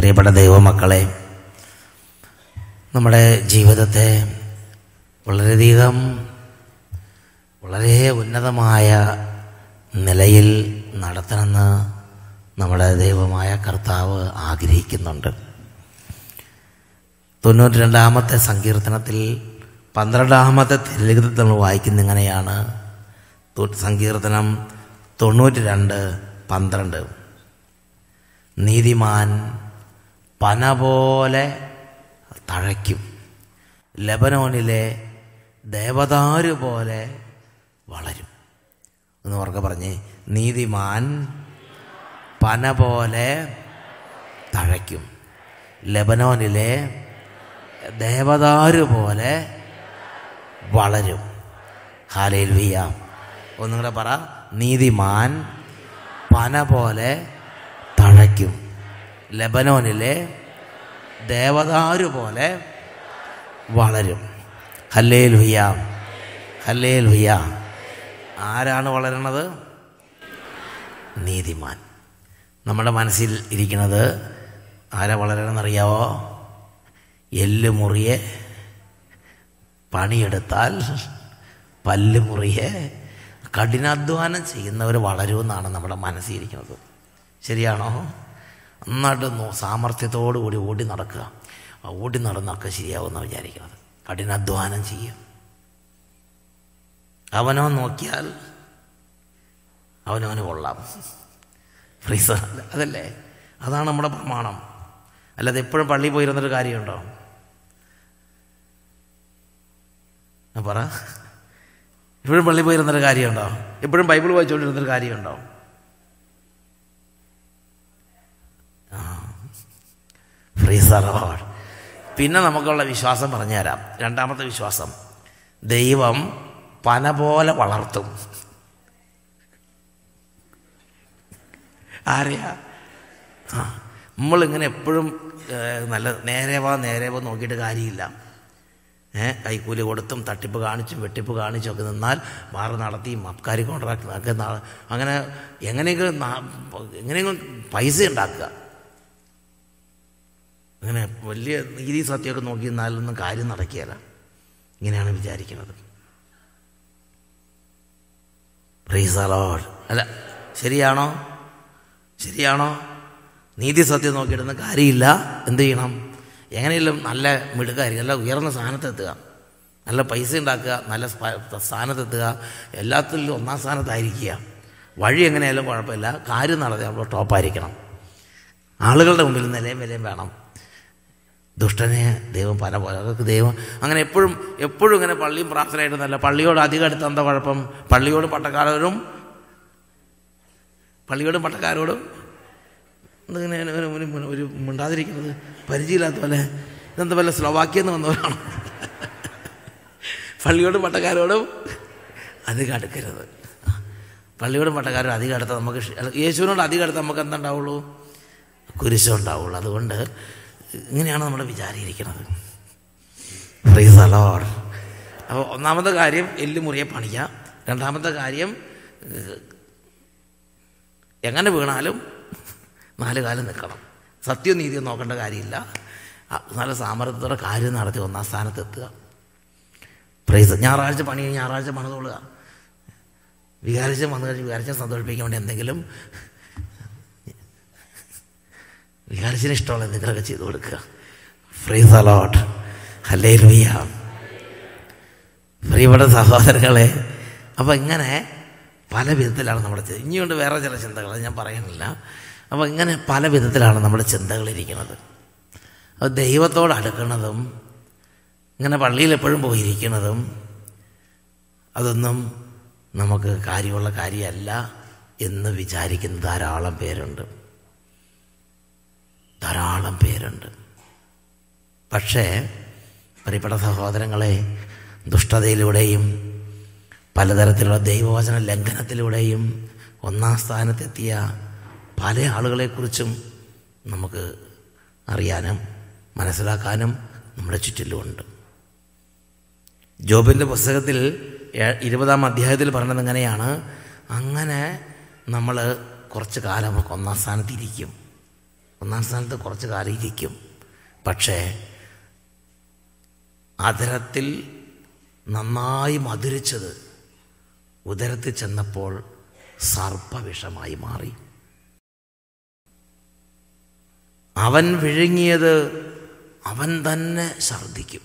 പ്രിയപ്പെട്ട ദൈവമക്കളെ നമ്മുടെ ജീവിതത്തെ വളരെയധികം വളരെ ഉന്നതമായ നിലയിൽ നടത്തണമെന്ന് നമ്മുടെ ദൈവമായ കർത്താവ് ആഗ്രഹിക്കുന്നുണ്ട് തൊണ്ണൂറ്റി രണ്ടാമത്തെ സങ്കീർത്തനത്തിൽ പന്ത്രണ്ടാമത്തെ തിരലിഖിതത്തിൽ നമ്മൾ വായിക്കുന്ന ഇങ്ങനെയാണ് തൊ- സങ്കീർത്തനം തൊണ്ണൂറ്റി രണ്ട് പന്ത്രണ്ട് നീതിമാൻ പന പോലെ തഴയ്ക്കും ലബനോനിലെ ദേവദാരു പോലെ വളരും എന്ന് ഉറക്കെ പറഞ്ഞേ നീതിമാൻ പന പോലെ തഴയ്ക്കും ലബനോനിലെ ദേവദാരു പോലെ വളരും ഹാലയിൽ വിയാം ഒന്നുകൂടെ പറ നീതിമാൻ പന പോലെ തഴയ്ക്കും ലബനോനിലെ ദേവദാരു പോലെ വളരും ഹല്ലേൽ വിയാം ഹല്ലേൽ വിയാം ആരാണ് വളരണത് നീതിമാൻ നമ്മുടെ മനസ്സിൽ ഇരിക്കുന്നത് ആരാ വളരണമെന്നറിയാവോ എല്ല് മുറിയെ പണിയെടുത്താൽ പല്ല് മുറിയെ കഠിനാധ്വാനം ചെയ്യുന്നവർ വളരുമെന്നാണ് നമ്മുടെ മനസ്സിലിരിക്കുന്നത് ശരിയാണോ നന്നായിട്ട് നോ- സാമർഥ്യത്തോടു കൂടി ഓടി നടക്കുക ആ ഓടി നടന്നൊക്കെ ശരിയാവുമെന്ന് വിചാരിക്കുന്നത് കഠിനാധ്വാനം ചെയ്യും അവനോ നോക്കിയാൽ അവനവന് കൊള്ളാം ഫ്രീസ അതല്ലേ അതാണ് നമ്മുടെ പ്രമാണം അല്ലാതെ എപ്പോഴും പള്ളിയിൽ പോയിരുന്നൊരു കാര്യമുണ്ടോ ആ, പറ എപ്പോഴും പള്ളിയിൽ പോയിരുന്നൊരു കാര്യമുണ്ടോ എപ്പോഴും ബൈബിൾ വായിച്ചുകൊണ്ടിരുന്നൊരു കാര്യമുണ്ടോ ഫ്രീസർ പിന്നെ നമുക്കുള്ള വിശ്വാസം പറഞ്ഞുതരാം രണ്ടാമത്തെ വിശ്വാസം ദൈവം പന പോലെ വളർത്തും ആരെയാ ആ നമ്മളിങ്ങനെ എപ്പോഴും ഏഹ്, നല്ല നേരെ വാ നേരെ വാ നോക്കിയിട്ട് കാര്യമില്ല ഏ കൈക്കൂലി കൊടുത്തും തട്ടിപ്പ് കാണിച്ചും വെട്ടിപ്പ് കാണിച്ചും ഒക്കെ നിന്നാൽ മാറി നടത്തിയും അബ്കാരി കോൺട്രാക്ട് ഒക്കെ നാ- അങ്ങനെ എങ്ങനെയെങ്കിലും നാ- എങ്ങനെയെങ്കിലും പൈസ ഉണ്ടാക്കുക അങ്ങനെ വലിയ നീതി സത്യമൊക്കെ നോക്കി നിന്നാലൊന്നും കാര്യം നടക്കുകയില്ല ഇങ്ങനെയാണ് വിചാരിക്കുന്നത് പ്രൈസ് അലോഡ് അല്ല ശരിയാണോ ശരിയാണോ നീതി സത്യം നോക്കിയിടുന്ന കാര്യമില്ല എന്ത് ചെയ്യണം എങ്ങനെയെങ്കിലും നല്ല മിടുക്കായിരിക്കും നല്ല ഉയർന്ന സ്ഥാനത്തെത്തുക നല്ല പൈസ ഉണ്ടാക്കുക നല്ല സ്പ- സ്ഥാനത്തെത്തുക എല്ലാത്തിലും ഒന്നാം സ്ഥാനത്തായിരിക്കുക വഴി എങ്ങനെയായാലും കുഴപ്പമില്ല കാര്യം നടത്തി നമ്മൾ ടോപ്പായിരിക്കണം ആളുകളുടെ മുമ്പിൽ നിലയും വിലയും വേണം ദുഷ്ടനെ ദൈവം പല പോലെ അതൊക്കെ ദൈവം അങ്ങനെ എപ്പോഴും എപ്പോഴും ഇങ്ങനെ പള്ളിയും പ്രാർത്ഥനയായിട്ട് നല്ല പള്ളിയോട് അധികം അടുത്ത് എന്താ കുഴപ്പം പള്ളിയോടും പട്ടക്കാരോടും പള്ളിയോടും പട്ടക്കാരോടും എന്തിങ്ങനെ ഒരു ഒരു ഒരു മിണ്ടാതിരിക്കുന്നത് പരിചയമില്ലാത്ത പോലെ ഇതെന്താ വല്ല സ്ലോവാക്കിയെന്ന് വന്നവരാണ് പള്ളിയോടും പട്ടക്കാരോടും അധികം അടുക്കരുത് പള്ളിയോടും പട്ടക്കാരോടും അധികം അടുത്ത നമുക്ക് ഇഷ്- അല്ല, യേശുവിനോട് അധികം അടുത്ത് നമുക്ക് എന്താ ഉണ്ടാവുള്ളൂ കുരിശം ഉണ്ടാവുള്ളൂ അതുകൊണ്ട് ഇങ്ങനെയാണ് നമ്മുടെ വിചാരിയിരിക്കുന്നത് പ്രീസ് അലോർ അപ്പോൾ ഒന്നാമത്തെ കാര്യം എല്ല് മുറിയെ പണിയുക രണ്ടാമത്തെ കാര്യം ഏഹ്, എങ്ങനെ വീണാലും നാല് കാലം നിൽക്കണം സത്യവും നീതിയും നോക്കേണ്ട കാര്യമില്ല ആ, നല്ല സാമർത്ഥ്യത്തോടെ കാര്യം നടത്തി ഒന്നാം സ്ഥാനത്തെത്തുക പ്രൈസ് ഞായറാഴ്ച പണി കഴിഞ്ഞ് ഞായറാഴ്ച പണിതോളുക വികാരിച്ച വന്നു കഴിഞ്ഞ് വികാരിച്ച സന്തോഷിപ്പിക്കാൻ വേണ്ടി എന്തെങ്കിലും വികാരിച്ചിന് ഇഷ്ടമുള്ള എന്തെങ്കിലുമൊക്കെ ചെയ്തു കൊടുക്കുക ഫ്രീസ് അലോട്ട് ഹല്ലേ ലുയ്യ പ്രിയപ്പെട്ട സഹോദരങ്ങളെ അപ്പോൾ ഇങ്ങനെ പല വിധത്തിലാണ് നമ്മുടെ ചിന്ത ഇനിയുണ്ട് വേറെ ചില ചിന്തകൾ അത് ഞാൻ പറയുന്നില്ല അപ്പോൾ ഇങ്ങനെ പല വിധത്തിലാണ് നമ്മുടെ ചിന്തകളിരിക്കുന്നത് അപ്പോൾ ദൈവത്തോട് അടുക്കുന്നതും ഇങ്ങനെ പള്ളിയിൽ എപ്പോഴും പോയിരിക്കുന്നതും അതൊന്നും നമുക്ക് കാര്യമുള്ള കാര്യമല്ല എന്ന് വിചാരിക്കുന്ന ധാരാളം പേരുണ്ട് ധാരാളം പേരുണ്ട് പക്ഷേ പ്രിയപ്പെട്ട സഹോദരങ്ങളെ ദുഷ്ടതയിലൂടെയും പലതരത്തിലുള്ള ദൈവവചന ലംഘനത്തിലൂടെയും ഒന്നാം സ്ഥാനത്തെത്തിയ പല ആളുകളെക്കുറിച്ചും നമുക്ക് അറിയാനും മനസ്സിലാക്കാനും നമ്മുടെ ചുറ്റിലുമുണ്ട് ജോബിൻ്റെ പുസ്തകത്തിൽ ഏ- ഇരുപതാം അധ്യായത്തിൽ പറഞ്ഞത് എങ്ങനെയാണ് അങ്ങനെ നമ്മൾ കുറച്ച് കാലം ഒക്കെ ഒന്നാം സ്ഥാനത്തിരിക്കും ഒന്നാം സ്ഥാനത്ത് കുറച്ച് കാലം ഇരിക്കും പക്ഷേ അധരത്തിൽ നന്നായി മധുരിച്ചത് ഉദരത്തിൽ ചെന്നപ്പോൾ സർപ്പവിഷമായി മാറി അവൻ വിഴുങ്ങിയത് അവൻ തന്നെ ഛർദ്ദിക്കും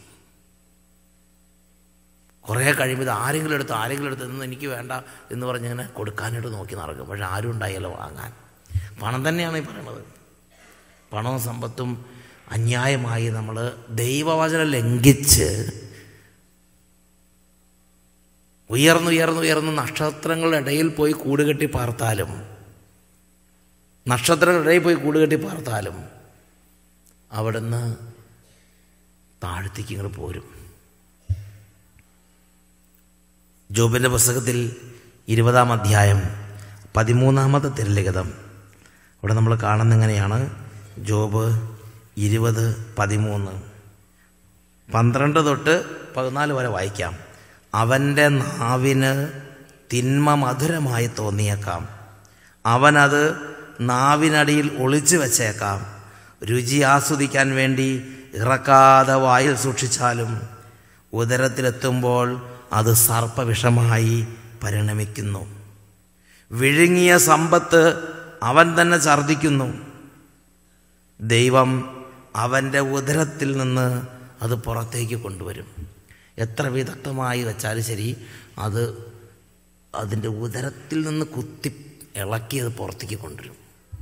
കുറേ കഴിയുമ്പോൾ ഇത് ആരെങ്കിലും എടുത്ത് ആരെങ്കിലും എടുത്ത് ഇന്ന് എനിക്ക് വേണ്ട എന്ന് പറഞ്ഞിങ്ങനെ കൊടുക്കാനായിട്ട് നോക്കി നടക്കും പക്ഷെ ആരും ഉണ്ടായല്ലോ വാങ്ങാൻ പണം തന്നെയാണ് ഈ പറയണത് പണവും സമ്പത്തും അന്യായമായി നമ്മൾ ദൈവവചനം ലംഘിച്ച് ഉയർന്നുയർന്നുയർന്ന് നക്ഷത്രങ്ങളുടെ ഇടയിൽ പോയി കൂടുകെട്ടി പാർത്താലും നക്ഷത്രങ്ങളുടെ ഇടയിൽ പോയി കൂടുകെട്ടി പാർത്താലും അവിടുന്ന് താഴ്ത്തേക്ക് ഇങ്ങോട്ട് പോരും ജോബിൻ്റെ പുസ്തകത്തിൽ ഇരുപതാം അധ്യായം പതിമൂന്നാമത്തെ തിരലിഖിതം ഇവിടെ നമ്മൾ കാണുന്ന എങ്ങനെയാണ് ജോബ് ഇരുപത് പതിമൂന്ന് പന്ത്രണ്ട് തൊട്ട് പതിനാല് വരെ വായിക്കാം അവൻ്റെ നാവിന് തിന്മ മധുരമായി തോന്നിയേക്കാം അവനത് നാവിനടിയിൽ ഒളിച്ചു വച്ചേക്കാം രുചി ആസ്വദിക്കാൻ വേണ്ടി ഇറക്കാതെ വായിൽ സൂക്ഷിച്ചാലും ഉദരത്തിലെത്തുമ്പോൾ അത് സർപ്പവിഷമായി പരിണമിക്കുന്നു വിഴുങ്ങിയ സമ്പത്ത് അവൻ തന്നെ ഛർദ്ദിക്കുന്നു ദൈവം അവൻ്റെ ഉദരത്തിൽ നിന്ന് അത് പുറത്തേക്ക് കൊണ്ടുവരും എത്ര വിദഗ്ധമായി വെച്ചാലും ശരി അത് അതിൻ്റെ ഉദരത്തിൽ നിന്ന് കുത്തി ഇളക്കി അത് പുറത്തേക്ക് കൊണ്ടുവരും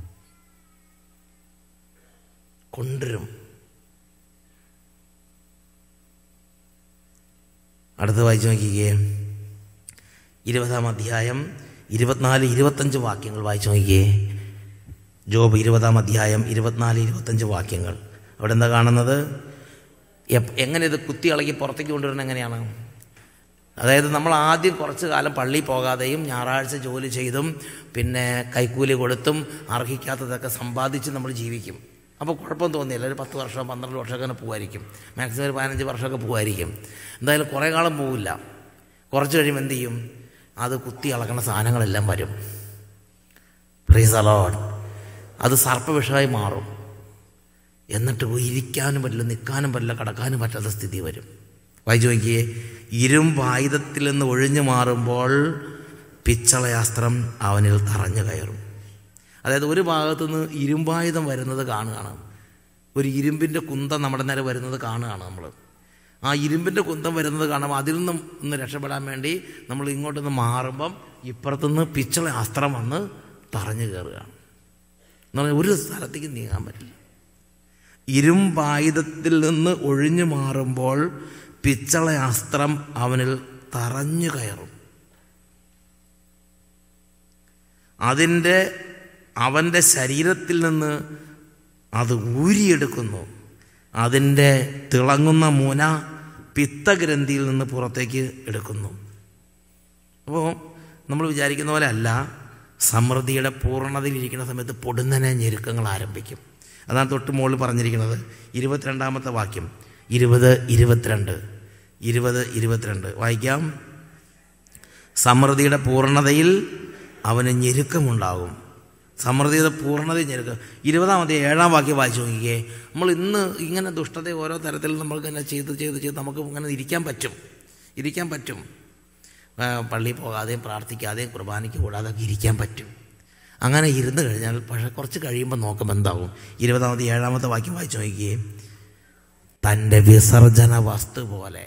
കൊണ്ടുവരും അടുത്ത് വായിച്ചു നോക്കിക്കേ ഇരുപതാം അധ്യായം ഇരുപത്തിനാല് ഇരുപത്തഞ്ച് വാക്യങ്ങൾ വായിച്ചു നോക്കിക്കേ ജോബ് ഇരുപതാം അധ്യായം ഇരുപത്തിനാല് ഇരുപത്തഞ്ച് വാക്യങ്ങൾ അവിടെ എന്താ കാണുന്നത് എപ്- എങ്ങനെ ഇത് കുത്തി ഇളകി പുറത്തേക്ക് കൊണ്ടുവരുന്നത് എങ്ങനെയാണ് അതായത് നമ്മൾ ആദ്യം കുറച്ച് കാലം പള്ളിയിൽ പോകാതെയും ഞായറാഴ്ച ജോലി ചെയ്തും പിന്നെ കൈക്കൂലി കൊടുത്തും അർഹിക്കാത്തതൊക്കെ സമ്പാദിച്ച് നമ്മൾ ജീവിക്കും അപ്പോൾ കുഴപ്പം തോന്നിയില്ല ഒരു പത്ത് വർഷം പന്ത്രണ്ട് വർഷമൊക്കെ അങ്ങനെ പോകുമായിരിക്കും മാക്സിമം ഒരു പതിനഞ്ച് വർഷമൊക്കെ പോകുമായിരിക്കും എന്തായാലും കുറേ കാലം പോവില്ല കുറച്ച് കഴിയുമ്പോൾ എന്ത് ചെയ്യും അത് കുത്തി ഇളക്കണ സാധനങ്ങളെല്ലാം വരും പ്രീസ് അലോഡ് അത് സർപ്പവിഷമായി മാറും എന്നിട്ട് പോയി ഇരിക്കാനും പറ്റില്ല നിൽക്കാനും പറ്റില്ല കിടക്കാനും പറ്റാത്ത സ്ഥിതി വരും വായിച്ചു നോക്കിയേ ഇരുമ്പായുധത്തിൽ നിന്ന് ഒഴിഞ്ഞു മാറുമ്പോൾ പിച്ചളയാസ്ത്രം അവനിൽ തറഞ്ഞു കയറും അതായത് ഒരു ഭാഗത്തു നിന്ന് ഇരുമ്പായുധം വരുന്നത് കാണുകയാണ് ഒരു ഇരുമ്പിൻ്റെ കുന്തം നമ്മുടെ നേരെ വരുന്നത് കാണുകയാണ് നമ്മൾ ആ ഇരുമ്പിൻ്റെ കുന്തം വരുന്നത് കാണുമ്പോൾ അതിൽ നിന്നും ഒന്ന് രക്ഷപ്പെടാൻ വേണ്ടി നമ്മൾ ഇങ്ങോട്ടൊന്ന് മാറുമ്പം ഇപ്പുറത്തുനിന്ന് പിച്ചള അസ്ത്രം വന്ന് തറഞ്ഞു കയറുകയാണ് എന്ന് പറഞ്ഞാൽ ഒരു സ്ഥലത്തേക്ക് നീങ്ങാൻ പറ്റില്ല ഇരുമ്പായുധത്തിൽ നിന്ന് ഒഴിഞ്ഞു മാറുമ്പോൾ പിച്ചള അസ്ത്രം അവനിൽ തറഞ്ഞു കയറും അതിൻ്റെ അവൻ്റെ ശരീരത്തിൽ നിന്ന് അത് ഊരിയെടുക്കുന്നു അതിൻ്റെ തിളങ്ങുന്ന മുന പിത്തഗ്രന്ഥിയിൽ നിന്ന് പുറത്തേക്ക് എടുക്കുന്നു അപ്പോൾ നമ്മൾ വിചാരിക്കുന്ന പോലെ അല്ല സമൃദ്ധിയുടെ പൂർണ്ണതയിലിരിക്കുന്ന സമയത്ത് പൊടുന്നനെ ഞെരുക്കങ്ങൾ ആരംഭിക്കും അതാണ് തൊട്ട് മുകളിൽ പറഞ്ഞിരിക്കുന്നത് ഇരുപത്തിരണ്ടാമത്തെ വാക്യം ഇരുപത് ഇരുപത്തിരണ്ട് ഇരുപത് ഇരുപത്തിരണ്ട് വായിക്കാം സമൃദ്ധിയുടെ പൂർണ്ണതയിൽ അവന് ഞെരുക്കമുണ്ടാകും സമൃദ്ധിയുടെ പൂർണ്ണത ഞെരുക്കം ഇരുപതാമത്തെ ഏഴാം വാക്യം വായിച്ചു നോക്കിക്കേ നമ്മൾ ഇന്ന് ഇങ്ങനെ ദുഷ്ടത ഓരോ തരത്തിൽ നമ്മൾക്ക് ഇങ്ങനെ ചെയ്ത് ചെയ്ത് ചെയ്ത് നമുക്ക് ഇങ്ങനെ ഇരിക്കാൻ പറ്റും ഇരിക്കാൻ പറ്റും ആ, പള്ളിയിൽ പോകാതെയും പ്രാർത്ഥിക്കാതെയും കുർബാനയ്ക്ക് കൂടാതെ ഒക്കെ ഇരിക്കാൻ പറ്റും അങ്ങനെ ഇരുന്ന് കഴിഞ്ഞാൽ പക്ഷേ കുറച്ച് കഴിയുമ്പോൾ നോക്കുമ്പോൾ എന്താവും ഇരുപതാമത്തെ ഏഴാമത്തെ വാക്യം വായിച്ചു നോക്കിയേ തൻ്റെ വിസർജന വസ്തു പോലെ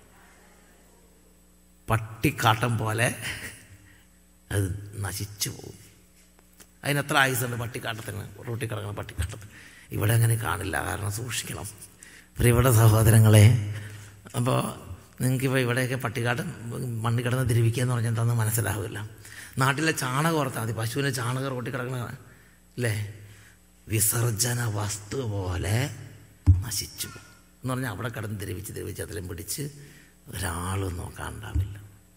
പട്ടിക്കാട്ടം പോലെ അത് നശിച്ചു പോകും അതിനെത്ര ആയുസുണ്ട് പട്ടിക്കാട്ടത്തിന് റൂട്ടി കിടക്കുന്ന പട്ടിക്കാട്ടത്തിന് ഇവിടെ അങ്ങനെ കാണില്ല കാരണം സൂക്ഷിക്കണം പ്രിയപ്പെട്ട സഹോദരങ്ങളെ അപ്പോൾ നിങ്ങൾക്കിപ്പോൾ ഇവിടെയൊക്കെ പട്ടിക്കാട്ടം മണ്ണി കിടന്ന് ദ്രവിക്കുക എന്ന് പറഞ്ഞാൽ എന്താണെന്ന് മനസ്സിലാവില്ല നാട്ടിലെ ചാണകം ഓർത്താൽ മതി പശുവിന് ചാണകം റോട്ടി കിടക്കണ അല്ലേ വിസർജന വസ്തു പോലെ നശിച്ചു പോകും എന്ന് പറഞ്ഞാൽ അവിടെ കിടന്ന് ദ്രവിച്ച് ദ്രവിച്ച് അതിലും പിടിച്ച് ഒരാളും നോക്കാനുണ്ടാവില്ല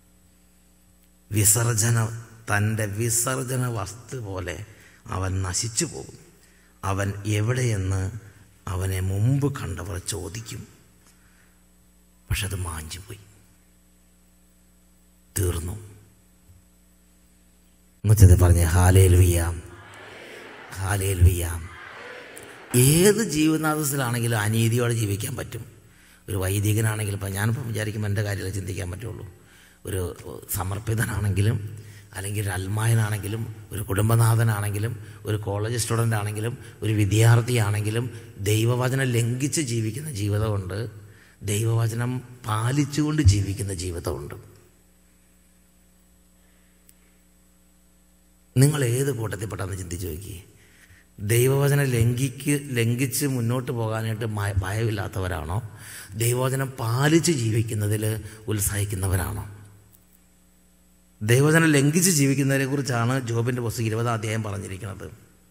വിസർജന തൻ്റെ വിസർജന വസ്തു പോലെ അവൻ നശിച്ചു പോകും അവൻ എവിടെയെന്ന് അവനെ മുമ്പ് കണ്ടവർ ചോദിക്കും പക്ഷെ അത് മാഞ്ഞു പോയി തീർന്നു എന്നുവെച്ചത് പറഞ്ഞ് ഹാലേൽ വിയാം ഹാലേൽ വിയാം ഏത് ജീവിതാന്തസ്സിലാണെങ്കിലും അനീതിയോടെ ജീവിക്കാൻ പറ്റും ഒരു വൈദികനാണെങ്കിലും ഇപ്പം ഞാനിപ്പോൾ വിചാരിക്കുമ്പോൾ എൻ്റെ കാര്യമേ ചിന്തിക്കാൻ പറ്റുള്ളൂ ഒരു സമർപ്പിതനാണെങ്കിലും അല്ലെങ്കിൽ ഒരു അൽമായനാണെങ്കിലും ഒരു കുടുംബനാഥനാണെങ്കിലും ഒരു കോളേജ് സ്റ്റുഡൻ്റ് ആണെങ്കിലും ഒരു വിദ്യാർത്ഥിയാണെങ്കിലും ദൈവവചനം ലംഘിച്ച് ജീവിക്കുന്ന ജീവിതമുണ്ട് ദൈവവചനം പാലിച്ചുകൊണ്ട് ജീവിക്കുന്ന ജീവിതമുണ്ട് നിങ്ങൾ ഏത് കൂട്ടത്തിൽപ്പെട്ടാന്ന് ചിന്തിച്ച് നോക്കിയേ ദൈവവചനം ലംഘിക്ക് ലംഘിച്ച് മുന്നോട്ട് പോകാനായിട്ട് മ- ഭയമില്ലാത്തവരാണോ ദൈവവചനം പാലിച്ച് ജീവിക്കുന്നതിൽ ഉത്സാഹിക്കുന്നവരാണോ ദൈവവചനം ലംഘിച്ച് ജീവിക്കുന്നതിനെ കുറിച്ചാണ് ജോബിൻ്റെ പുസ്തകം ഇരുപതാം അധ്യായം പറഞ്ഞിരിക്കുന്നത്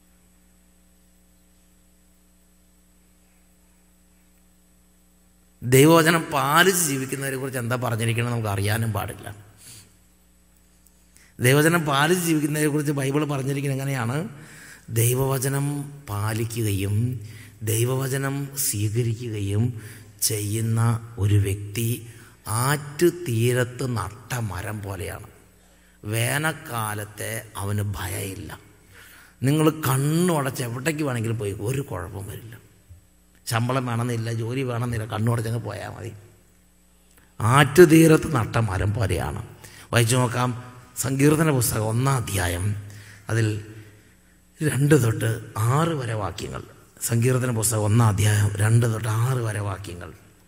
ദൈവവചനം പാലിച്ച് ജീവിക്കുന്നതിനെ കുറിച്ച് എന്താ പറഞ്ഞിരിക്കുന്നത് നമുക്ക് അറിയാനും പാടില്ല ദൈവവചനം പാലിച്ച് ജീവിക്കുന്നതിനെ കുറിച്ച് ബൈബിൾ പറഞ്ഞിരിക്കുന്നത് എങ്ങനെയാണ് ദൈവവചനം പാലിക്കുകയും ദൈവവചനം സ്വീകരിക്കുകയും ചെയ്യുന്ന ഒരു വ്യക്തി ആറ്റു തീരത്ത് നട്ട മരം പോലെയാണ് വേനൽക്കാലത്തെ അവന് ഭയമില്ല നിങ്ങൾ കണ്ണുടച്ച് എവിടേക്ക് വേണമെങ്കിലും പോയി ഒരു കുഴപ്പം വരില്ല ശമ്പളം വേണമെന്നില്ല ജോലി വേണമെന്നില്ല കണ്ണുടച്ചങ്ങ് പോയാൽ മതി ആറ്റുതീരത്ത് നട്ട മരം പോലെയാണ് വായിച്ചു നോക്കാം സങ്കീർത്തന പുസ്തകം ഒന്നാം അധ്യായം അതിൽ രണ്ട് തൊട്ട് ആറ് വരെ വാക്യങ്ങൾ സങ്കീർത്തന പുസ്തകം ഒന്നാം അധ്യായം രണ്ട് തൊട്ട് ആറ് വരെ വാക്യങ്ങൾ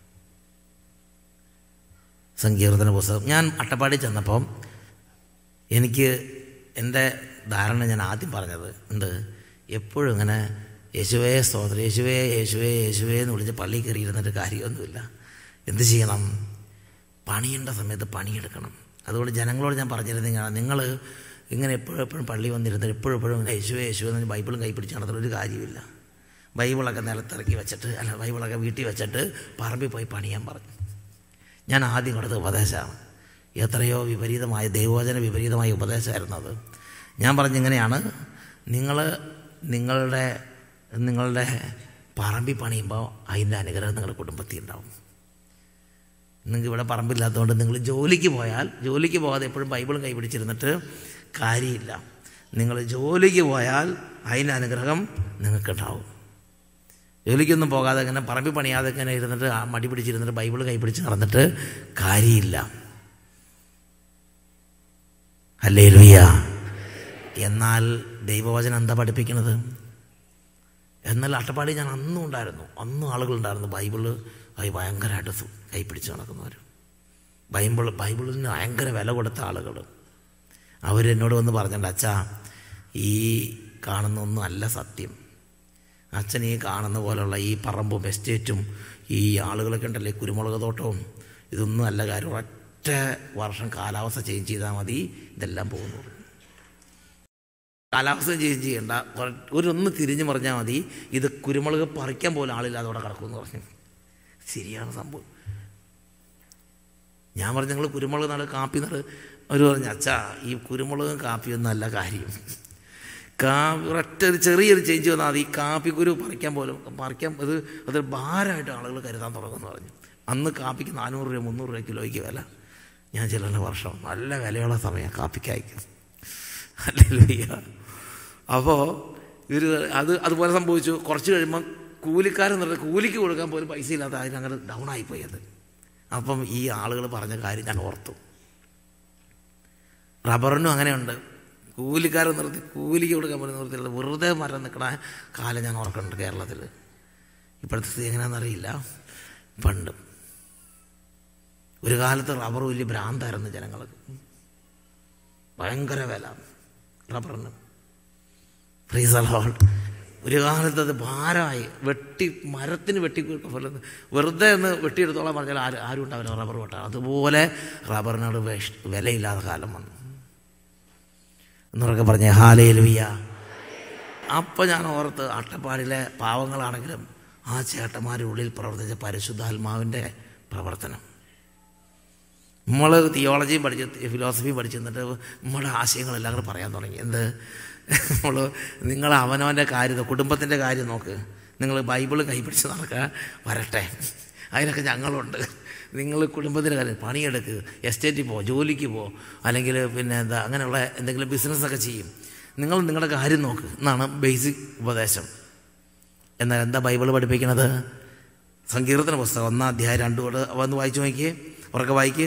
സങ്കീർത്തന പുസ്തകം ഞാൻ അട്ടപ്പാടി ചെന്നപ്പം എനിക്ക് എൻ്റെ ധാരണ ഞാൻ ആദ്യം പറഞ്ഞത് ഉണ്ട് എപ്പോഴും ഇങ്ങനെ യേശുവേ സ്തോത്രം യേശുവേ യേശുവേ യേശുവേ എന്ന് വിളിച്ച് പള്ളി കയറി ഇരുന്നിട്ട് കാര്യമൊന്നുമില്ല എന്ത് ചെയ്യണം പണിയേണ്ട സമയത്ത് പണിയെടുക്കണം അതുകൊണ്ട് ജനങ്ങളോട് ഞാൻ പറഞ്ഞിരുന്നെങ്കിൽ നിങ്ങൾ ഇങ്ങനെ എപ്പോഴും എപ്പോഴും പള്ളി വന്നിരുന്നിട്ട് എപ്പോഴും എപ്പോഴും ഇങ്ങനെ യേശുവേ യേശുവേ എന്ന് ബൈബിളും കൈ പിടിച്ച് നടത്തുന്ന ഒരു കാര്യമില്ല ബൈബിളൊക്കെ നിലത്തിറക്കി വെച്ചിട്ട് അല്ല ബൈബിളൊക്കെ വീട്ടിൽ വെച്ചിട്ട് പറമ്പിൽ പോയി പണിയാൻ പറഞ്ഞു ഞാൻ ആദ്യം കൊടുത്ത ഉപദേശമാണ് എത്രയോ വിപരീതമായ ദൈവവചന വിപരീതമായ ഉപദേശമായിരുന്നു അത് ഞാൻ പറഞ്ഞിങ്ങനെയാണ് നിങ്ങൾ നിങ്ങളുടെ നിങ്ങളുടെ പറമ്പിൽ പണിയുമ്പോൾ അതിൻ്റെ അനുഗ്രഹം നിങ്ങളുടെ കുടുംബത്തിൽ ഉണ്ടാവും നിങ്ങൾക്ക് ഇവിടെ പറമ്പില്ലാത്തതുകൊണ്ട് നിങ്ങൾ ജോലിക്ക് പോയാൽ ജോലിക്ക് പോകാതെ എപ്പോഴും ബൈബിളും കൈപിടിച്ചിരുന്നിട്ട് കാര്യമില്ല നിങ്ങൾ ജോലിക്ക് പോയാൽ അതിൻ്റെ അനുഗ്രഹം നിങ്ങൾക്കുണ്ടാവും ജോലിക്കൊന്നും പോകാതെ ഇങ്ങനെ പറമ്പിൽ പണിയാതെ ഇങ്ങനെ ഇരുന്നിട്ട് ആ മടി പിടിച്ചിരുന്നിട്ട് ബൈബിൾ കൈപിടിച്ച് നടന്നിട്ട് കാര്യമില്ല അല്ലേ ലുയ്യ എന്നാൽ ദൈവവചനം എന്താ പഠിപ്പിക്കുന്നത് എന്നാൽ അട്ടപ്പാടി ഞാൻ അന്നും ഉണ്ടായിരുന്നു അന്നും ആളുകളുണ്ടായിരുന്നു ബൈബിള് അത് ഭയങ്കരമായിട്ട് സു- കൈപ്പിടിച്ച് നടക്കുന്നവർ ബൈബിൾ ബൈബിളിന് ഭയങ്കര വില കൊടുത്ത ആളുകൾ അവരെന്നോട് വന്ന് പറഞ്ഞിട്ടുണ്ട് അച്ഛാ ഈ കാണുന്നൊന്നും അല്ല സത്യം അച്ഛൻ ഈ കാണുന്ന പോലുള്ള ഈ പറമ്പും എസ്റ്റേറ്റും ഈ ആളുകളൊക്കെ ഉണ്ടല്ലോ ഈ കുരുമുളക് തോട്ടവും ഇതൊന്നും അല്ല കാര്യം ഒറ്റ വർഷം കാലാവസ്ഥ ചേഞ്ച് ചെയ്താൽ മതി ഇതെല്ലാം പോകുന്നു കാലാവസ്ഥ ചേഞ്ച് ചെയ്യണ്ട കുറ- ഒരൊന്ന് തിരിഞ്ഞു പറഞ്ഞാൽ മതി ഇത് കുരുമുളക് പറിക്കാൻ പോലും ആളില്ലാതെ അവിടെ കിടക്കുമെന്ന് പറഞ്ഞു ശരിയാണ് സംഭവം ഞാൻ പറഞ്ഞു നിങ്ങൾ കുരുമുളക് നട് കാപ്പി നട് അവർ പറഞ്ഞു അച്ഛാ ഈ കുരുമുളകും കാപ്പിയൊന്നും അല്ല കാര്യം കാപ്പി ഒറ്റ ഒരു ചെറിയൊരു ചേഞ്ച് വന്നാൽ മതി ഈ കാപ്പിക്കുരു പറിക്കാൻ പോലും പറിക്കാൻ അത് അതൊരു ഭാരമായിട്ട് ആളുകൾ കരുതാൻ തുടങ്ങുമെന്ന് പറഞ്ഞു അന്ന് കാപ്പിക്ക് നാനൂറ് രൂപ മുന്നൂറ് രൂപ കിലോയ്ക്ക് വില ഞാൻ ചില വർഷം നല്ല വിലയുള്ള സമയം കാപ്പിക്കായിക്കും അല്ലേ അപ്പോൾ ഇവർ അത് അതുപോലെ സംഭവിച്ചു കുറച്ച് കഴിയുമ്പം കൂലിക്കാരൻ പറഞ്ഞ കൂലിക്ക് കൊടുക്കാൻ പോലും പൈസ ഇല്ലാത്ത അതിനങ്ങനെ ഡൗൺ ആയിപ്പോയി അത് അപ്പം ഈ ആളുകൾ പറഞ്ഞ കാര്യം ഞാൻ ഓർത്തു റബ്ബറിനും അങ്ങനെയുണ്ട് കൂലിക്കാരൻ നിർത്തി കൂലിക്ക് കൊടുക്കാൻ പോലും നിർത്തിയില്ല വെറുതെ മരം നിൽക്കണ കാലം ഞാൻ ഓർക്കുന്നുണ്ട് കേരളത്തിൽ ഇപ്പോഴത്തെ സ്ഥിതി എങ്ങനെയാണെന്നറിയില്ല പണ്ട് ഒരു കാലത്ത് റബ്ബർ വലിയ ഭ്രാന്തായിരുന്നു ജനങ്ങൾക്ക് ഭയങ്കര വില റബ്ബറിന് ഫ്രീസ് അലോട്ട് ഒരു കാലത്ത് അത് ഭാരമായി വെട്ടി മരത്തിന് വെട്ടി പോലെ വെറുതെ ഒന്ന് വെട്ടിയെടുത്തോളാൻ പറഞ്ഞാൽ ആരും ആരും ഉണ്ടാവില്ല റബ്ബർ വെട്ടാൻ അതുപോലെ റബ്ബറിനോട് വിഷ- വിലയില്ലാത്ത കാലം വന്നു എന്നൊക്കെ പറഞ്ഞേ ഹാലേ ലുയ്യ അപ്പം ഞാൻ ഓർത്ത് അട്ടപ്പാടിലെ പാവങ്ങളാണെങ്കിലും ആ ചേട്ടന്മാരുടെ ഉള്ളിൽ പ്രവർത്തിച്ച പരിശുദ്ധാത്മാവിൻ്റെ പ്രവർത്തനം നമ്മൾ തിയോളജിയും പഠിച്ച് ഫിലോസഫിയും പഠിച്ച് എന്നിട്ട് നമ്മുടെ ആശയങ്ങളെല്ലാം കൂടെ പറയാൻ തുടങ്ങി എന്ത് നമ്മൾ നിങ്ങൾ അവനവൻ്റെ കാര്യം കുടുംബത്തിൻ്റെ കാര്യം നോക്ക് നിങ്ങൾ ബൈബിള് കൈപിടിച്ച് നടക്കുക വരട്ടെ അതിനൊക്കെ ഞങ്ങളുണ്ട് നിങ്ങൾ കുടുംബത്തിൻ്റെ കാര്യം പണിയെടുക്ക് എസ്റ്റേറ്റിൽ പോ ജോലിക്ക് പോ അല്ലെങ്കിൽ പിന്നെ എന്താ അങ്ങനെയുള്ള എന്തെങ്കിലും ബിസിനസ്സൊക്കെ ചെയ്യും നിങ്ങൾ നിങ്ങളുടെ കാര്യം നോക്ക് എന്നാണ് ബേസിക് ഉപദേശം എന്നാൽ എന്താ ബൈബിൾ പഠിപ്പിക്കുന്നത് സങ്കീർത്തന പുസ്തകം ഒന്നാം അധ്യായം രണ്ടോട് വന്ന് വായിച്ചു നോക്കിയേ ഉറക്കെ വായിക്ക്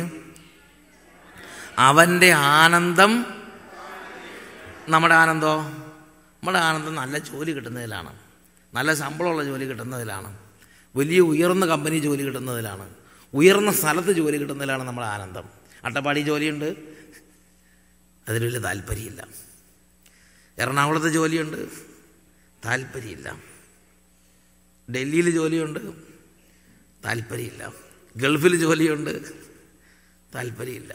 അവൻ്റെ ആനന്ദം നമ്മുടെ ആനന്ദോ നമ്മുടെ ആനന്ദം നല്ല ജോലി കിട്ടുന്നതിലാണ് നല്ല ശമ്പളമുള്ള ജോലി കിട്ടുന്നതിലാണ് വലിയ ഉയർന്ന കമ്പനി ജോലി കിട്ടുന്നതിലാണ് ഉയർന്ന സ്ഥലത്ത് ജോലി കിട്ടുന്നതിലാണ് നമ്മുടെ ആനന്ദം അട്ടപ്പാടി ജോലിയുണ്ട് അതിൽ വലിയ താല്പര്യമില്ല എറണാകുളത്ത് ജോലിയുണ്ട് താല്പര്യമില്ല ഡൽഹിയിൽ ജോലിയുണ്ട് താല്പര്യമില്ല ഗൾഫിൽ ജോലിയുണ്ട് താല്പര്യമില്ല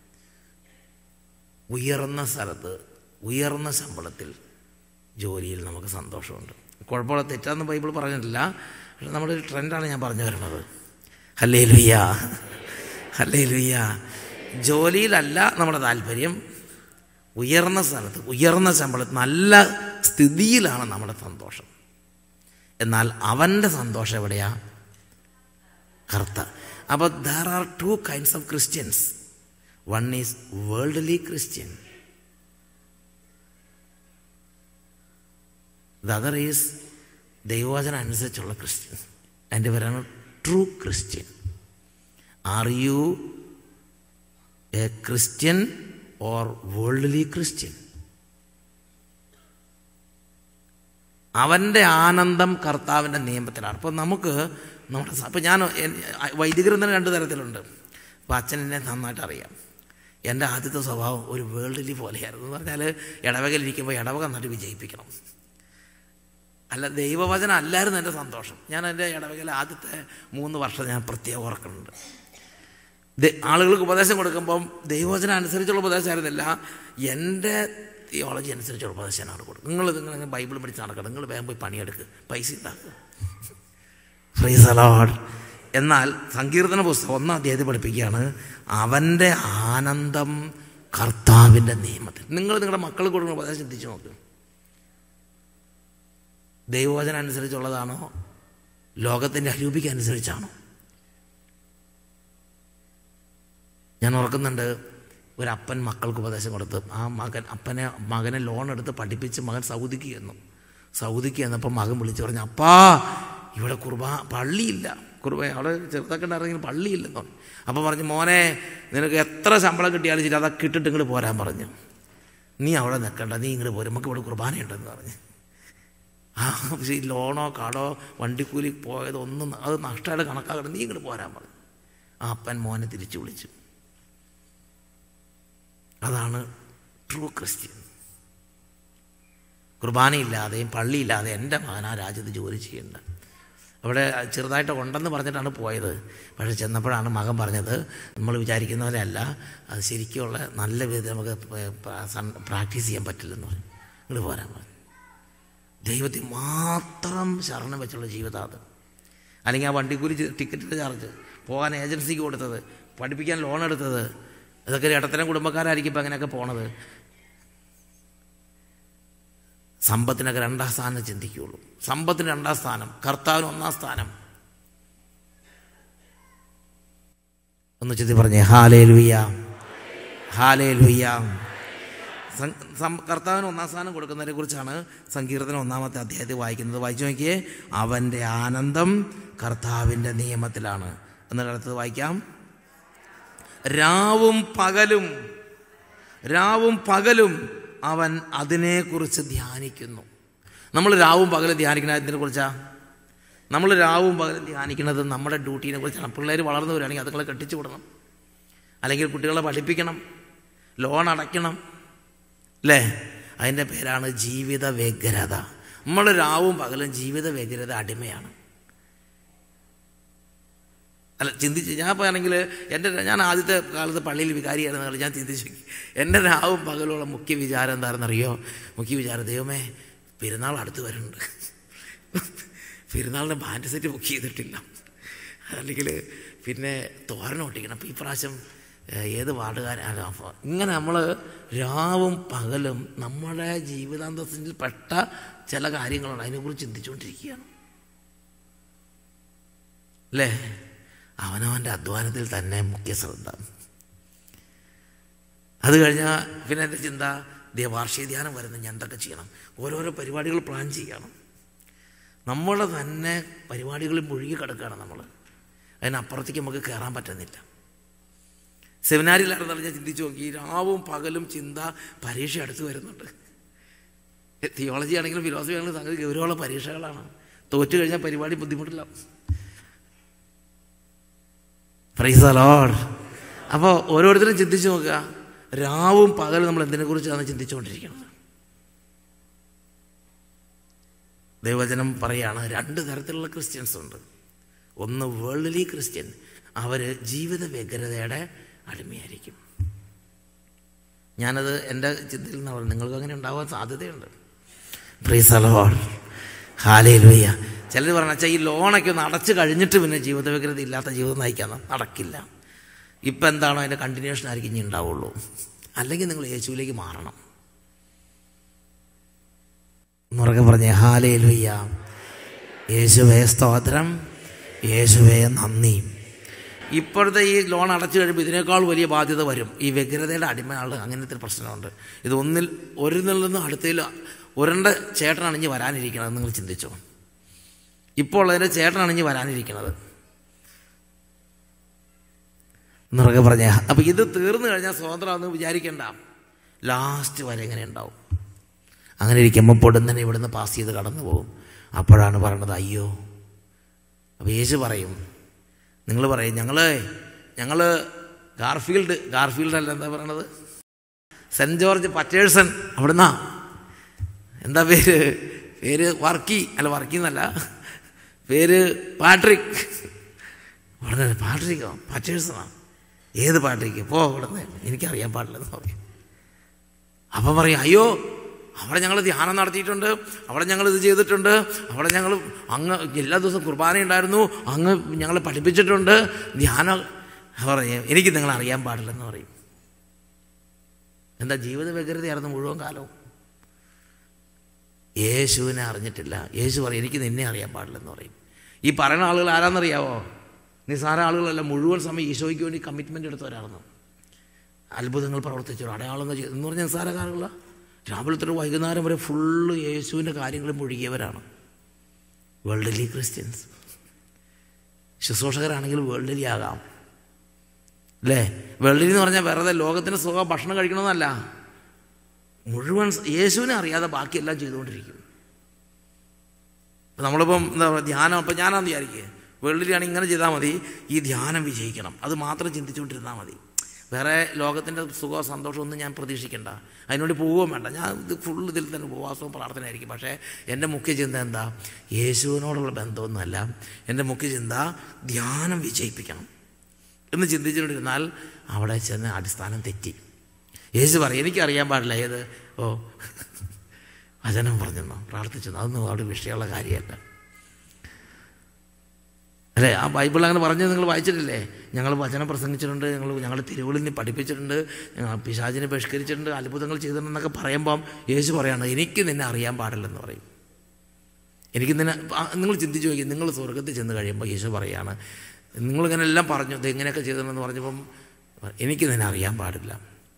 ഉയർന്ന സ്ഥലത്ത് ഉയർന്ന ശമ്പളത്തിൽ ജോലിയിൽ നമുക്ക് സന്തോഷമുണ്ട് കുഴപ്പമുള്ള തെറ്റാന്ന് ബൈബിൾ പറഞ്ഞിട്ടില്ല പക്ഷെ നമ്മുടെ ഒരു ട്രെൻഡാണ് ഞാൻ പറഞ്ഞു വരുന്നത് ഹല്ലേ ലുയ്യ ഹല്ലേ ലുയ്യ ജോലിയിലല്ല നമ്മുടെ താല്പര്യം ഉയർന്ന സ്ഥലത്ത് ഉയർന്ന ശമ്പളത്തിൽ നല്ല സ്ഥിതിയിലാണ് നമ്മുടെ സന്തോഷം എന്നാൽ അവൻ്റെ സന്തോഷം എവിടെയാ കർത്ത അപ്പോൾ there are two kinds of Christians one is worldly Christian the other is ദൈവവചനം അനുസരിച്ചുള്ള ക്രിസ്ത്യൻ അതിൻ്റെ പേരാണ് true Christian are you a Christian or worldly Christian അവൻ്റെ ആനന്ദം കർത്താവിൻ്റെ നിയമത്തിലാണ് അപ്പോൾ നമുക്ക് നമ്മുടെ അപ്പോൾ ഞാൻ വൈദികർ തന്നെ രണ്ട് തരത്തിലുണ്ട് അപ്പോൾ അച്ഛൻ എന്നെ നന്നായിട്ട് അറിയാം എൻ്റെ ആദ്യത്തെ സ്വഭാവം ഒരു വേൾഡ്ലി പോലെയായിരുന്നു എന്ന് പറഞ്ഞാൽ ഇടവകയിലിരിക്കുമ്പോൾ ഇടവക നന്നായിട്ട് വിജയിപ്പിക്കണം അല്ല ദൈവവചനം അല്ലായിരുന്നു എൻ്റെ സന്തോഷം ഞാൻ എൻ്റെ ഇടവകയിലെ ആദ്യത്തെ മൂന്ന് വർഷം ഞാൻ പ്രത്യേകം ഓർക്കുന്നുണ്ട് ആളുകൾക്ക് ഉപദേശം കൊടുക്കുമ്പം ദൈവവചനം അനുസരിച്ചുള്ള ഉപദേശമായിരുന്നില്ല എൻ്റെ തിയോളജി അനുസരിച്ചുള്ള ഉപദേശമാണ് കൊടുക്കും നിങ്ങൾ നിങ്ങൾ ബൈബിൾ പഠിച്ച് നടക്കണം നിങ്ങൾ വേഗം പോയി പണിയെടുക്കുക പൈസ ഉണ്ടാക്കുക ഫ്രീസ് അലോഡ് എന്നാൽ സങ്കീർത്തന പുസ്തകം ഒന്നാം അധ്യായത്തിൽ പഠിപ്പിക്കുകയാണ് അവൻ്റെ ആനന്ദം കർത്താവിൻ്റെ നിയമത്തിൽ നിങ്ങൾ നിങ്ങളുടെ മക്കൾ കൊടുക്കുന്ന ഉപദേശം ചിന്തിച്ചു നോക്കുക ദൈവവചനം അനുസരിച്ചുള്ളതാണോ ലോകത്തിൻ്റെ അരൂപിക്ക് അനുസരിച്ചാണോ ഞാൻ ഓർക്കുന്നുണ്ട് ഒരപ്പൻ മക്കൾക്ക് ഉപദേശം കൊടുത്ത് ആ മകൻ അപ്പനെ മകനെ ലോൺ എടുത്ത് പഠിപ്പിച്ച് മകൻ സൗദിക്ക് ചെന്നു സൗദിക്ക് ചെന്നപ്പോൾ മകൻ വിളിച്ചു പറഞ്ഞു അപ്പാ ഇവിടെ കുർബാ പള്ളിയില്ല കുർബ അവിടെ ചെറുതൊക്കെ ഉണ്ടായിരുന്നെങ്കിൽ പള്ളിയില്ലെന്ന് പറഞ്ഞു അപ്പോൾ പറഞ്ഞു മോനെ നിനക്ക് എത്ര ശമ്പളം കിട്ടിയാലും ശരി അതൊക്കെ ഇട്ടിട്ട് ഇങ്ങോട്ട് പോരാൻ പറഞ്ഞു നീ അവിടെ നിൽക്കണ്ട നീ ഇങ്ങോട്ട് പോരും നമുക്ക് ഇവിടെ കുർബാനയുണ്ടെന്ന് പറഞ്ഞു ആ പക്ഷേ ഈ ലോണോ കടോ വണ്ടിക്കൂലി പോയതൊന്നും അത് നഷ്ടമായിട്ട് കണക്കാക്കണം നീ ഇങ്ങോട്ട് പോരാൻ പറഞ്ഞു ആ അപ്പൻ മോനെ തിരിച്ചു വിളിച്ചു അതാണ് ട്രൂ ക്രിസ്ത്യൻ കുർബാനയില്ലാതെയും പള്ളിയില്ലാതെ എൻ്റെ മകൻ ആ രാജ്യത്ത് ജോലി ചെയ്യേണ്ട അവിടെ ചെറുതായിട്ട് ഉണ്ടെന്ന് പറഞ്ഞിട്ടാണ് പോയത് പക്ഷേ ചെന്നപ്പോഴാണ് മകൻ പറഞ്ഞത് നമ്മൾ വിചാരിക്കുന്ന പോലെ അല്ല അത് ശരിക്കുള്ള നല്ല വിധത്തിൽ നമുക്ക് പ്രാക്ടീസ് ചെയ്യാൻ പറ്റില്ലെന്ന് പറഞ്ഞു ഇങ്ങോട്ട് പോരാൻ പറഞ്ഞു ദൈവത്തിൽ മാത്രം ശരണം വെച്ചുള്ള ജീവിതം അത് അല്ലെങ്കിൽ ആ വണ്ടിക്കൂലി ടിക്കറ്റിൻ്റെ ചാർജ് പോകാൻ ഏജൻസിക്ക് കൊടുത്തത് പഠിപ്പിക്കാൻ ലോൺ എടുത്തത് ഇതൊക്കെ ഇടത്തരം കുടുംബക്കാരായിരിക്കും ഇപ്പം അങ്ങനെയൊക്കെ പോണത് സമ്പത്തിനൊക്കെ രണ്ടാം സ്ഥാനം ചിന്തിക്കുകയുള്ളൂ സമ്പത്തിന് രണ്ടാം സ്ഥാനം കർത്താവിന് ഒന്നാം സ്ഥാനം ഒന്ന് ചിന്തി പറഞ്ഞേ ഹാലേ ലുയ്യ ഹാലേ ലുയ്യ കർത്താവിന് ഒന്നാം സ്ഥാനം കൊടുക്കുന്നതിനെ കുറിച്ചാണ് സങ്കീർത്തനം ഒന്നാമത്തെ അധ്യായത്തിൽ വായിക്കുന്നത് വായിച്ചു നോക്കിയേ അവൻ്റെ ആനന്ദം കർത്താവിൻ്റെ നിയമത്തിലാണ് എന്നിടത്ത് വായിക്കാം രാവും പകലും രാവും പകലും അവൻ അതിനെക്കുറിച്ച് ധ്യാനിക്കുന്നു നമ്മൾ രാവും പകലും ധ്യാനിക്കുന്നത് അതിനെ കുറിച്ചാ നമ്മൾ രാവും പകലും ധ്യാനിക്കുന്നത് നമ്മുടെ ഡ്യൂട്ടീനെ കുറിച്ചാണ് പിള്ളേർ വളർന്നു വരികയാണെങ്കിൽ അതുങ്ങളെ കെട്ടിച്ചു വിടണം അല്ലെങ്കിൽ കുട്ടികളെ പഠിപ്പിക്കണം ലോൺ അടയ്ക്കണം അല്ലേ അതിൻ്റെ പേരാണ് ജീവിത വ്യഗ്രത നമ്മൾ രാവും പകലും ജീവിത വ്യഗ്രത അടിമയാണ് അല്ല ചിന്തിച്ച് ഞാൻ ഇപ്പോൾ ആണെങ്കിൽ എൻ്റെ ഞാൻ ആദ്യത്തെ കാലത്ത് പള്ളിയിൽ വികാരിയായിരുന്ന ഞാൻ ചിന്തിച്ചു എൻ്റെ രാവും പകലുള്ള മുഖ്യ വിചാരം എന്താണെന്നറിയോ മുഖ്യ വിചാരം ദൈവമേ പെരുന്നാൾ അടുത്ത് വരുന്നുണ്ട് പെരുന്നാളിന് ബാൻഡ് സെറ്റ് ബുക്ക് ചെയ്തിട്ടില്ല അല്ലെങ്കിൽ പിന്നെ തോരൻ ഒട്ടിക്കണം അപ്പോൾ ഈ പ്രാവശ്യം ഏത് വാർഡുകാരാണ് അപ്പോൾ ഇങ്ങനെ നമ്മൾ രാവും പകലും നമ്മുടെ ജീവിതാന്തസ്സിൽ പെട്ട ചില കാര്യങ്ങളുണ്ട് അതിനെക്കുറിച്ച് ചിന്തിച്ചുകൊണ്ടിരിക്കുകയാണ് അല്ലേ അവനവൻ്റെ അധ്വാനത്തിൽ തന്നെ മുഖ്യ ശ്രദ്ധ അത് കഴിഞ്ഞാൽ പിന്നെ എൻ്റെ ചിന്ത വാർഷിക ധ്യാനം വരുന്ന ഞാൻ എന്തൊക്കെ ചെയ്യണം ഓരോരോ പരിപാടികൾ പ്ലാൻ ചെയ്യണം നമ്മുടെ തന്നെ പരിപാടികളിൽ മുഴുകി കിടക്കുകയാണ് നമ്മൾ അതിനപ്പുറത്തേക്ക് നമുക്ക് കയറാൻ പറ്റുന്നില്ല സെമിനാരിലായിരുന്നു ഞാൻ ചിന്തിച്ചു നോക്കി രാവും പകലും ചിന്ത പരീക്ഷ അടുത്ത് വരുന്നുണ്ട് തിയോളജി ആണെങ്കിലും ഫിലോസഫി ആണെങ്കിലും സംഗതി ഗൗരവമുള്ള പരീക്ഷകളാണ് തോറ്റു കഴിഞ്ഞാൽ പരിപാടി ബുദ്ധിമുട്ടില്ല പ്രൈസ് ലോഡ് അപ്പോൾ ഓരോരുത്തരും ചിന്തിച്ചു നോക്കുക രാവും പകലും നമ്മൾ എന്തിനെക്കുറിച്ചാണ് ചിന്തിച്ചുകൊണ്ടിരിക്കുന്നത് ദൈവവചനം പറയാണ് രണ്ട് തരത്തിലുള്ള ക്രിസ്ത്യൻസ് ഉണ്ട് ഒന്ന് വേൾഡ്ലി ക്രിസ്ത്യൻ അവർ ജീവിത വ്യഗ്രതയുടെ അടിമയായിരിക്കും ഞാനത് എൻ്റെ ചിന്തയിൽ നിന്ന് പറഞ്ഞു നിങ്ങൾക്ക് അങ്ങനെ ഉണ്ടാവാൻ സാധ്യതയുണ്ട് പ്രീസ് അലോഡ് ഹാലേ ലൂയ്യ ചിലർ പറഞ്ഞ വെച്ചാൽ ഈ ലോണൊക്കെ ഒന്ന് അടച്ചു കഴിഞ്ഞിട്ട് പിന്നെ ജീവിത വ്യഗ്രത ഇല്ലാത്ത ജീവിതം നയിക്കാൻ നടക്കില്ല ഇപ്പം എന്താണോ അതിൻ്റെ കണ്ടിന്യൂഷൻ ആയിരിക്കും ഇനി ഉണ്ടാവുള്ളൂ അല്ലെങ്കിൽ നിങ്ങൾ യേശുവിലേക്ക് മാറണം മുറകെ പറഞ്ഞേ ഹാലേ ലുയ്യ യേശുവേ സ്തോത്രം യേശുവേ നന്ദി ഇപ്പോഴത്തെ ഈ ലോൺ അടച്ചു കഴിയുമ്പോൾ ഇതിനേക്കാൾ വലിയ ബാധ്യത വരും ഈ വ്യഗ്രതയുടെ അടിമയാളുടെ അങ്ങനത്തെ ഒരു പ്രശ്നമുണ്ട് ഇത് ഒന്നിൽ ഒരിൽ നിന്നും അടുത്തതിൽ ഒരണ്ട ചേട്ടനാണ് ഇനി വരാനിരിക്കുന്നത് നിങ്ങൾ ചിന്തിച്ചോ ഇപ്പോൾ ഉള്ളതിൻ്റെ ചേട്ടനാണ് ഇനി വരാനിരിക്കുന്നത് നിറകെ പറഞ്ഞ അപ്പം ഇത് തീർന്നു കഴിഞ്ഞാൽ സ്വതന്ത്രമാണെന്ന് വിചാരിക്കേണ്ട ലാസ്റ്റ് വരെ എങ്ങനെ ഉണ്ടാവും അങ്ങനെ ഇരിക്കുമ്പോൾ പൊടുന്നനെ ഇവിടുന്ന് പാസ് ചെയ്ത് കടന്നു പോകും അപ്പോഴാണ് പറയണത് അയ്യോ അപ്പോൾ യേശു പറയും നിങ്ങൾ പറയും ഞങ്ങൾ ഞങ്ങൾ ഗാർഫീൽഡ് ഗാർഫീൽഡ് അല്ല എന്താ പറയണത് സെൻറ്റ് ജോർജ് പറ്റേഴ്സൺ അവിടുന്നാ എന്താ പേര് പേര് വർക്കി അല്ല വർക്കി എന്നല്ല പേര് പാട്രിക് ഉടനെ പാട്രിക്കോ പറ്റേഴ്സണോ ഏത് പാട്രിക്ക് പോ ഇവിടുന്ന് എനിക്കറിയാൻ പാടില്ലെന്ന് പറയും അപ്പം പറയും അയ്യോ അവിടെ ഞങ്ങൾ ധ്യാനം നടത്തിയിട്ടുണ്ട് അവിടെ ഞങ്ങൾ ഇത് ചെയ്തിട്ടുണ്ട് അവിടെ ഞങ്ങൾ അങ്ങ് എല്ലാ ദിവസവും കുർബാന ഉണ്ടായിരുന്നു അങ്ങ് ഞങ്ങളെ പഠിപ്പിച്ചിട്ടുണ്ട് ധ്യാനം പറയും എനിക്ക് നിങ്ങൾ അറിയാൻ പാടില്ലെന്ന് പറയും എന്താ ജീവിത വ്യഗ്രതയായിരുന്നു മുഴുവൻ കാലവും യേശുവിനെ അറിഞ്ഞിട്ടില്ല യേശു പറയും എനിക്ക് നിന്നെ അറിയാൻ പാടില്ലെന്ന് പറയും ഈ പറയുന്ന ആളുകൾ ആരാന്നറിയാവോ നിസ്സാര ആളുകളല്ല മുഴുവൻ സമയം ഈശോയ്ക്ക് വേണ്ടി കമ്മിറ്റ്മെൻ്റ് എടുത്തവരായിരുന്നു അത്ഭുതങ്ങൾ പ്രവർത്തിച്ചു അടയാളങ്ങൾ ചെയ്തു എന്ന് പറഞ്ഞാൽ നിസ്സാരക്കാരുള്ള രാവിലെ തൊട്ട് വൈകുന്നേരം വരെ ഫുള്ള് യേശുവിൻ്റെ കാര്യങ്ങൾ മുഴുകിയവരാണ് വേൾഡലി ക്രിസ്ത്യൻസ് ശുശ്രൂഷകരാണെങ്കിൽ വേൾഡലി ആകാം അല്ലേ വേൾഡലി എന്ന് പറഞ്ഞാൽ വെറുതെ ലോകത്തിന് സുഖം ഭക്ഷണം കഴിക്കണമെന്നല്ല മുഴുവൻ യേശുവിനെ അറിയാതെ ബാക്കിയെല്ലാം ചെയ്തുകൊണ്ടിരിക്കും നമ്മളിപ്പം എന്താ പറയുക ധ്യാനം ഇപ്പം ഞാനാന്ന് വിചാരിക്കുക വേൾഡിലാണെങ്കിൽ ഇങ്ങനെ ചെയ്താൽ മതി ഈ ധ്യാനം വിജയിക്കണം അത് മാത്രം ചിന്തിച്ചുകൊണ്ടിരുന്നാൽ മതി വേറെ ലോകത്തിൻ്റെ സുഖമോ സന്തോഷമോ ഒന്നും ഞാൻ പ്രതീക്ഷിക്കേണ്ട അതിനുവേണ്ടി പോവുകയും വേണ്ട ഞാൻ ഇത് ഫുൾ ഇതിൽ തന്നെ ഉപവാസവും പ്രാർത്ഥനയായിരിക്കും പക്ഷേ എൻ്റെ മുഖ്യ ചിന്ത എന്താ യേശുവിനോടുള്ള ബന്ധമൊന്നുമല്ല എൻ്റെ മുഖ്യ ചിന്ത ധ്യാനം വിജയിപ്പിക്കണം എന്ന് ചിന്തിച്ചുകൊണ്ടിരുന്നാൽ അവിടെ ചെന്ന് അടിസ്ഥാനം തെറ്റി യേശു പറയും എനിക്കറിയാൻ പാടില്ല ഏത് ഓ വചനം പറഞ്ഞെന്നോ പ്രാർത്ഥിച്ചെന്നോ അതൊന്നും അവിടെ വിഷയമുള്ള കാര്യമല്ല അല്ലേ ആ ബൈബിൾ അങ്ങനെ പറഞ്ഞത് നിങ്ങൾ വായിച്ചിട്ടില്ലേ ഞങ്ങൾ വചനം പ്രസംഗിച്ചിട്ടുണ്ട് ഞങ്ങൾ ഞങ്ങൾ തിരുവുളിനെ പഠിപ്പിച്ചിട്ടുണ്ട് ഞങ്ങൾ പിശാചിനെ ബഹിഷ്കരിച്ചിട്ടുണ്ട് അത്ഭുതങ്ങൾ ചെയ്തിട്ടുണ്ടെന്നൊക്കെ പറയുമ്പം യേശു പറയാണ് എനിക്ക് നിന്നെ അറിയാൻ പാടില്ലെന്ന് പറയും എനിക്ക് നിന്നെ നിങ്ങൾ ചിന്തിച്ച് നോക്കി നിങ്ങൾ സ്വർഗത്തിൽ ചെന്ന് കഴിയുമ്പോൾ യേശു പറയാണ് നിങ്ങളിങ്ങനെ എല്ലാം പറഞ്ഞു ഇത് എങ്ങനെയൊക്കെ ചെയ്തിട്ടുണ്ടെന്ന് പറഞ്ഞപ്പം എനിക്ക് നിന്നെ അറിയാൻ പാടില്ല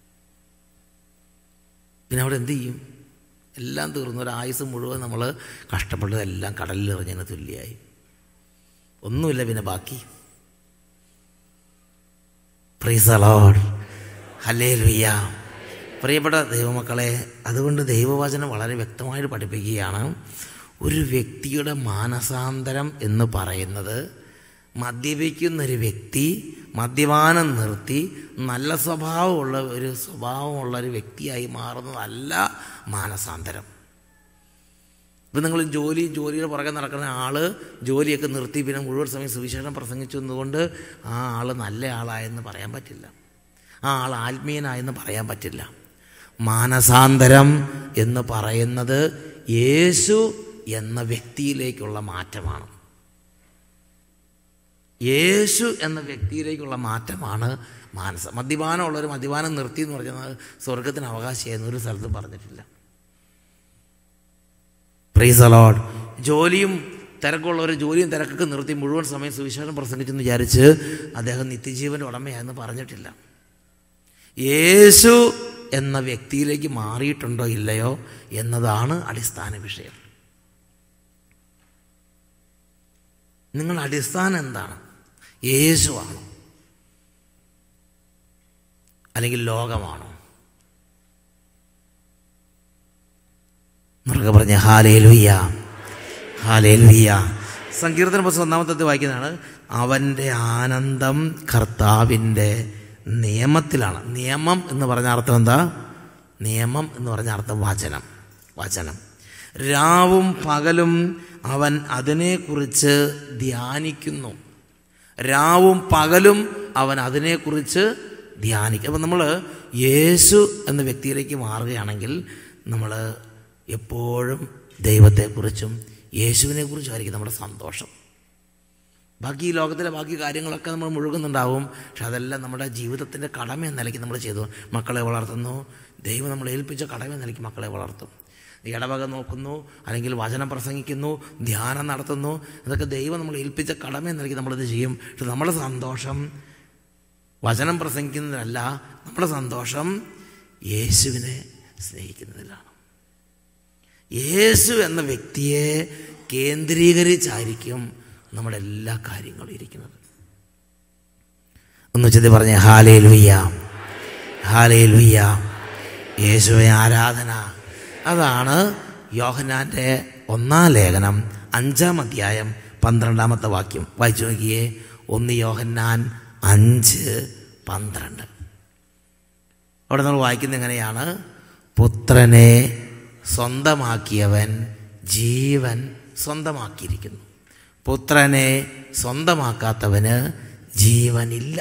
പിന്നെ അവിടെ എന്ത് ചെയ്യും എല്ലാം തീർന്നു ഒരു ആയുസ് മുഴുവൻ നമ്മൾ കഷ്ടപ്പെട്ടതെല്ലാം കടലിൽ എറിഞ്ഞതിന് തുല്യമായി ഒന്നുമില്ല പിന്നെ ബാക്കി പ്രൈസ് അലോഡ് ഹലേ ലുയ്യ പ്രിയപ്പെട്ട ദൈവമക്കളെ അതുകൊണ്ട് ദൈവവചനം വളരെ വ്യക്തമായിട്ട് പഠിപ്പിക്കുകയാണ് ഒരു വ്യക്തിയുടെ മാനസാന്തരം എന്ന് പറയുന്നത് മദ്യപിക്കുന്നൊരു വ്യക്തി മദ്യപാനം നിർത്തി നല്ല സ്വഭാവമുള്ള ഒരു സ്വഭാവമുള്ള ഒരു വ്യക്തിയായി മാറുന്നതല്ല മാനസാന്തരം ഇപ്പം നിങ്ങൾ ജോലി ജോലിയുടെ പുറകെ നടക്കുന്ന ആൾ ജോലിയൊക്കെ നിർത്തി പിന്നെ മുഴുവൻ സമയം സുവിശേഷം പ്രസംഗിച്ചു എന്നതുകൊണ്ട് ആ ആൾ നല്ല ആളായെന്ന് പറയാൻ പറ്റില്ല ആ ആൾ ആത്മീയനായെന്ന് പറയാൻ പറ്റില്ല മാനസാന്തരം എന്ന് പറയുന്നത് യേശു എന്ന വ്യക്തിയിലേക്കുള്ള മാറ്റമാണ് യേശു എന്ന വ്യക്തിയിലേക്കുള്ള മാറ്റമാണ് മാനസ മദ്യപാനമുള്ളവർ മദ്യപാനം നിർത്തി എന്ന് പറഞ്ഞാൽ സ്വർഗത്തിന് അവകാശമായെന്ന് ഒരു സ്ഥലത്തും പറഞ്ഞിട്ടില്ല പ്രീസ് അലോഡ് ജോലിയും തിരക്കുള്ളവർ ജോലിയും തിരക്കൊക്കെ നിർത്തി മുഴുവൻ സമയം സുവിശേഷം പ്രസംഗിച്ചെന്ന് വിചാരിച്ച് അദ്ദേഹം നിത്യജീവൻ്റെ ഉടമയായെന്ന് പറഞ്ഞിട്ടില്ല യേശു എന്ന വ്യക്തിയിലേക്ക് മാറിയിട്ടുണ്ടോ ഇല്ലയോ എന്നതാണ് അടിസ്ഥാന വിഷയം നിങ്ങളുടെ അടിസ്ഥാനം എന്താണ് യേശുവാണോ അല്ലെങ്കിൽ ലോകമാണോ മുറുകെ പറഞ്ഞ ഹാലേ ലുയ്യ ഹാലേ ലുയ്യ സങ്കീർത്തന പുസ്തകം ഒന്നാമത്തെ വായിക്കുന്നതാണ് അവൻ്റെ ആനന്ദം കർത്താവിൻ്റെ നിയമത്തിലാണ് നിയമം എന്ന് പറഞ്ഞ അർത്ഥം എന്താ നിയമം എന്ന് പറഞ്ഞ അർത്ഥം വചനം വചനം രാവും പകലും അവൻ അതിനെക്കുറിച്ച് ധ്യാനിക്കുന്നു രാവും പകലും അവൻ അതിനെക്കുറിച്ച് ധ്യാനിക്കും അപ്പം നമ്മൾ യേശു എന്ന വ്യക്തിയിലേക്ക് മാറുകയാണെങ്കിൽ നമ്മൾ എപ്പോഴും ദൈവത്തെക്കുറിച്ചും യേശുവിനെക്കുറിച്ചും ആയിരിക്കും നമ്മുടെ സന്തോഷം ബാക്കി ഈ ലോകത്തിലെ ബാക്കി കാര്യങ്ങളൊക്കെ നമ്മൾ മുഴുകുന്നുണ്ടാവും പക്ഷെ അതെല്ലാം നമ്മുടെ ജീവിതത്തിൻ്റെ കടമ എന്ന നിലയ്ക്ക് നമ്മൾ ചെയ്തു മക്കളെ വളർത്തുന്നു ദൈവം നമ്മൾ ഏൽപ്പിച്ച കടമ എന്ന നിലയ്ക്ക് മക്കളെ വളർത്തും ഇടവക നോക്കുന്നു അല്ലെങ്കിൽ വചനം പ്രസംഗിക്കുന്നു ധ്യാനം നടത്തുന്നു ഇതൊക്കെ ദൈവം നമ്മൾ ഏൽപ്പിച്ച കടമ എന്ന നിലയ്ക്ക് നമ്മളിത് ചെയ്യും പക്ഷെ നമ്മുടെ സന്തോഷം വചനം പ്രസംഗിക്കുന്നതിനല്ല നമ്മുടെ സന്തോഷം യേശുവിനെ സ്നേഹിക്കുന്നതിലാണ് യേശു എന്ന വ്യക്തിയെ കേന്ദ്രീകരിച്ചായിരിക്കും നമ്മുടെ എല്ലാ കാര്യങ്ങളും ഇരിക്കുന്നത് ഒന്ന് ചെത്തി പറഞ്ഞ ഹാലേ ലുയ്യ ഹാലേ ലുയ്യ യേശുവെ ആരാധന അതാണ് യോഹനാൻ്റെ ഒന്നാം ലേഖനം അഞ്ചാം അധ്യായം പന്ത്രണ്ടാമത്തെ വാക്യം വായിച്ചു നോക്കിയേ ഒന്ന് യോഹന്നാൻ അഞ്ച് പന്ത്രണ്ട് അവിടെ നമ്മൾ വായിക്കുന്നത് എങ്ങനെയാണ് പുത്രനെ സ്വന്തമാക്കിയവൻ ജീവൻ സ്വന്തമാക്കിയിരിക്കുന്നു പുത്രനെ സ്വന്തമാക്കാത്തവന് ജീവനില്ല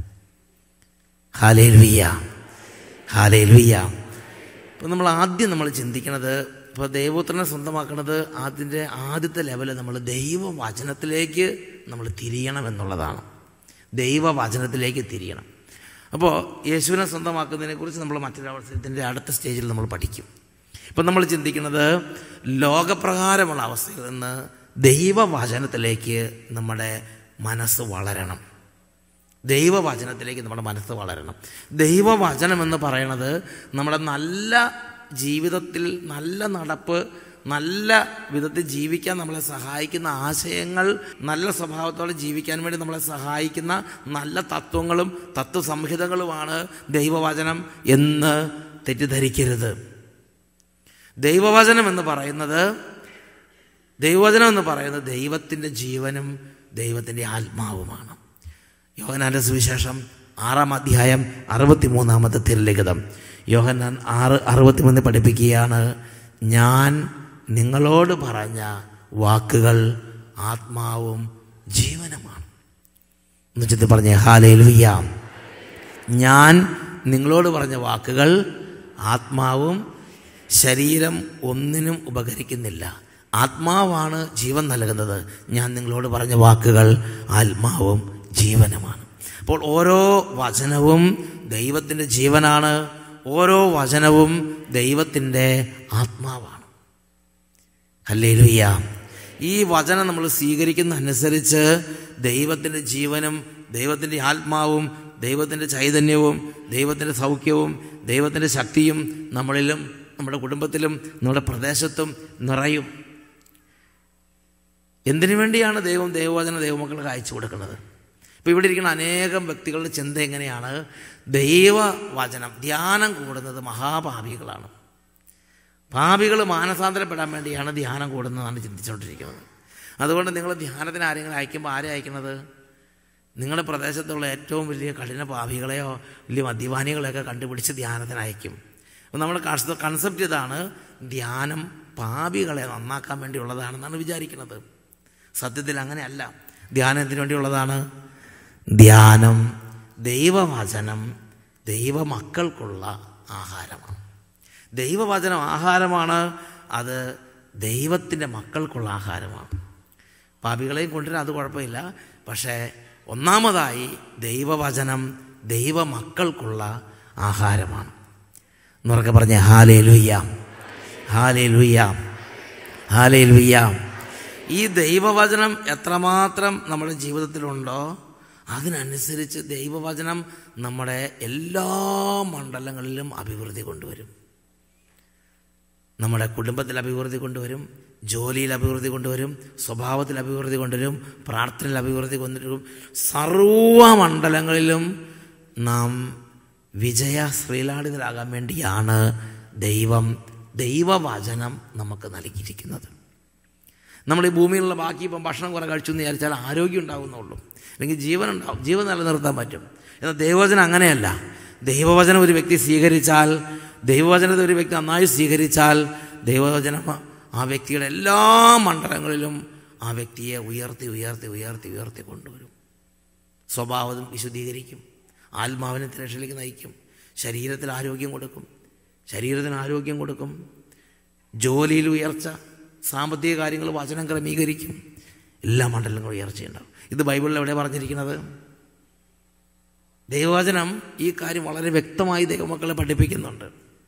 ഹാലേൽവിയ ഹാലേൽവിയ ഇപ്പം നമ്മൾ ആദ്യം നമ്മൾ ചിന്തിക്കണത് ഇപ്പോൾ ദൈവപുത്രനെ സ്വന്തമാക്കുന്നത് അതിൻ്റെ ആദ്യത്തെ ലെവല് നമ്മൾ ദൈവവചനത്തിലേക്ക് നമ്മൾ തിരിയണം എന്നുള്ളതാണ് ദൈവവചനത്തിലേക്ക് തിരിയണം അപ്പോൾ യേശുവിനെ സ്വന്തമാക്കുന്നതിനെക്കുറിച്ച് നമ്മൾ മറ്റൊരവസരത്തിൻ്റെ അടുത്ത സ്റ്റേജിൽ നമ്മൾ പഠിക്കും ഇപ്പം നമ്മൾ ചിന്തിക്കുന്നത് ലോകപ്രകാരമുള്ള അവസ്ഥയിൽ നിന്ന് ദൈവവചനത്തിലേക്ക് നമ്മുടെ മനസ്സ് വളരണം ദൈവവചനത്തിലേക്ക് നമ്മുടെ മനസ്സ് വളരണം ദൈവവചനം എന്ന് പറയുന്നത് നമ്മുടെ നല്ല ജീവിതത്തിൽ നല്ല നടപ്പ് നല്ല വിധത്തിൽ ജീവിക്കാൻ നമ്മളെ സഹായിക്കുന്ന ആശയങ്ങൾ നല്ല സ്വഭാവത്തോടെ ജീവിക്കാൻ വേണ്ടി നമ്മളെ സഹായിക്കുന്ന നല്ല തത്വങ്ങളും തത്വസംഹിതകളുമാണ് ദൈവവചനം എന്ന് തെറ്റിദ്ധരിക്കരുത് ദൈവവചനം എന്ന് പറയുന്നത് ദൈവവചനം എന്ന് പറയുന്നത് ദൈവത്തിൻ്റെ ജീവനും ദൈവത്തിൻ്റെ ആത്മാവുമാണ് യോഹനാൻ്റെ സുവിശേഷം ആറാം അധ്യായം അറുപത്തിമൂന്നാമത്തെ തിരലിഖിതം യോഹന്നാൻ ആറ് അറുപത്തിമൂന്ന് പഠിപ്പിക്കുകയാണ് ഞാൻ നിങ്ങളോട് പറഞ്ഞ വാക്കുകൾ ആത്മാവും ജീവനുമാണ് എന്നുവെച്ചത് പറഞ്ഞേ ഹാലേലുയ്യ ഞാൻ നിങ്ങളോട് പറഞ്ഞ വാക്കുകൾ ആത്മാവും ശരീരം ഒന്നിനും ഉപകരിക്കുന്നില്ല ആത്മാവാണ് ജീവൻ നൽകുന്നത് ഞാൻ നിങ്ങളോട് പറഞ്ഞ വാക്കുകൾ ആത്മാവും ജീവനുമാണ് അപ്പോൾ ഓരോ വചനവും ദൈവത്തിൻ്റെ ജീവനാണ് ഓരോ വചനവും ദൈവത്തിൻ്റെ ആത്മാവാണ് ഹല്ലേലൂയ്യ ഈ വചനം നമ്മൾ സ്വീകരിക്കുന്ന അനുസരിച്ച് ദൈവത്തിൻ്റെ ജീവനും ദൈവത്തിൻ്റെ ആത്മാവും ദൈവത്തിൻ്റെ ചൈതന്യവും ദൈവത്തിൻ്റെ സൗഖ്യവും ദൈവത്തിൻ്റെ ശക്തിയും നമ്മളിലും നമ്മുടെ കുടുംബത്തിലും നമ്മുടെ പ്രദേശത്തും നിറയും എന്തിനു വേണ്ടിയാണ് ദൈവം ദൈവവചന ദൈവമക്കൾക്ക് അയച്ചു കൊടുക്കുന്നത് ഇപ്പോൾ ഇവിടെ ഇരിക്കുന്ന അനേകം വ്യക്തികളുടെ ചിന്ത എങ്ങനെയാണ് ദൈവവചനം ധ്യാനം കൂടുന്നത് മഹാപാപികളാണ് പാപികൾ മാനസാന്തരപ്പെടാൻ വേണ്ടിയാണ് ധ്യാനം കൂടുന്നതാണ് ചിന്തിച്ചുകൊണ്ടിരിക്കുന്നത് അതുകൊണ്ട് നിങ്ങൾ ധ്യാനത്തിന് ആരെങ്കിലും അയക്കുമ്പോൾ ആരെ അയക്കുന്നത് നിങ്ങളുടെ പ്രദേശത്തുള്ള ഏറ്റവും വലിയ കഠിന പാപികളെയോ വലിയ മദ്യപാനികളെയൊക്കെ കണ്ടുപിടിച്ച് ധ്യാനത്തിന് അയക്കും അപ്പോൾ നമ്മുടെ കൺസെപ്റ്റ് ഇതാണ് ധ്യാനം പാപികളെ നന്നാക്കാൻ വേണ്ടിയുള്ളതാണെന്നാണ് വിചാരിക്കുന്നത് സത്യത്തിൽ അങ്ങനെയല്ല ധ്യാനം എന്തിനു വേണ്ടിയുള്ളതാണ് ധ്യാനം ദൈവവചനം ദൈവമക്കൾക്കുള്ള ആഹാരമാണ് ദൈവവചനം ആഹാരമാണ് അത് ദൈവത്തിൻ്റെ മക്കൾക്കുള്ള ആഹാരമാണ് പാപികളെയും കൊണ്ടുവരാൻ അത് കുഴപ്പമില്ല പക്ഷേ ഒന്നാമതായി ദൈവവചനം ദൈവമക്കൾക്കുള്ള ആഹാരമാണ് എന്നുറക്കെ പറഞ്ഞ ഹാലേ ലുയ്യ ഹാലേ ലുയ്യ ഹാലേ ലുയ്യ ഈ ദൈവവചനം എത്രമാത്രം നമ്മുടെ ജീവിതത്തിലുണ്ടോ അതിനനുസരിച്ച് ദൈവവചനം നമ്മുടെ എല്ലാ മണ്ഡലങ്ങളിലും അഭിവൃദ്ധി കൊണ്ടുവരും നമ്മുടെ കുടുംബത്തിൽ അഭിവൃദ്ധി കൊണ്ടുവരും ജോലിയിൽ അഭിവൃദ്ധി കൊണ്ടുവരും സ്വഭാവത്തിൽ അഭിവൃദ്ധി കൊണ്ടുവരും പ്രാർത്ഥനയിൽ അഭിവൃദ്ധി കൊണ്ടുവരും സർവമണ്ഡലങ്ങളിലും നാം വിജയ ശ്രീലാളിതരാകാൻ വേണ്ടിയാണ് ദൈവം ദൈവവചനം നമുക്ക് നൽകിയിരിക്കുന്നത് നമ്മൾ ഈ ഭൂമിയിലുള്ള ബാക്കി ഇപ്പം ഭക്ഷണം കുറേ കഴിച്ചു എന്ന് വിചാരിച്ചാൽ ആരോഗ്യം ഉണ്ടാകുന്നുള്ളൂ അല്ലെങ്കിൽ ജീവൻ ഉണ്ടാവും ജീവൻ നിലനിർത്താൻ പറ്റും എന്നാൽ ദൈവവചനം അങ്ങനെയല്ല ദൈവവചനം ഒരു വ്യക്തി സ്വീകരിച്ചാൽ ദൈവവചനത്തെ ഒരു വ്യക്തി നന്നായി സ്വീകരിച്ചാൽ ദൈവവചനം ആ വ്യക്തിയുടെ എല്ലാ മണ്ഡലങ്ങളിലും ആ വ്യക്തിയെ ഉയർത്തി ഉയർത്തി ഉയർത്തി ഉയർത്തി കൊണ്ടുവരും സ്വഭാവം വിശുദ്ധീകരിക്കും ആത്മാവിനെ തിരക്ഷയിലേക്ക് നയിക്കും ശരീരത്തിൽ ആരോഗ്യം കൊടുക്കും ശരീരത്തിന് ആരോഗ്യം കൊടുക്കും ജോലിയിൽ ഉയർച്ച സാമ്പത്തിക കാര്യങ്ങൾ വചനം ക്രമീകരിക്കും എല്ലാ മണ്ഡലങ്ങളും ഉയർച്ചയുണ്ടാവും ഇത് ബൈബിളിൽ എവിടെ പറഞ്ഞിരിക്കുന്നത് ദൈവവചനം ഈ കാര്യം വളരെ വ്യക്തമായി ദൈവമക്കളെ പഠിപ്പിക്കുന്നുണ്ട്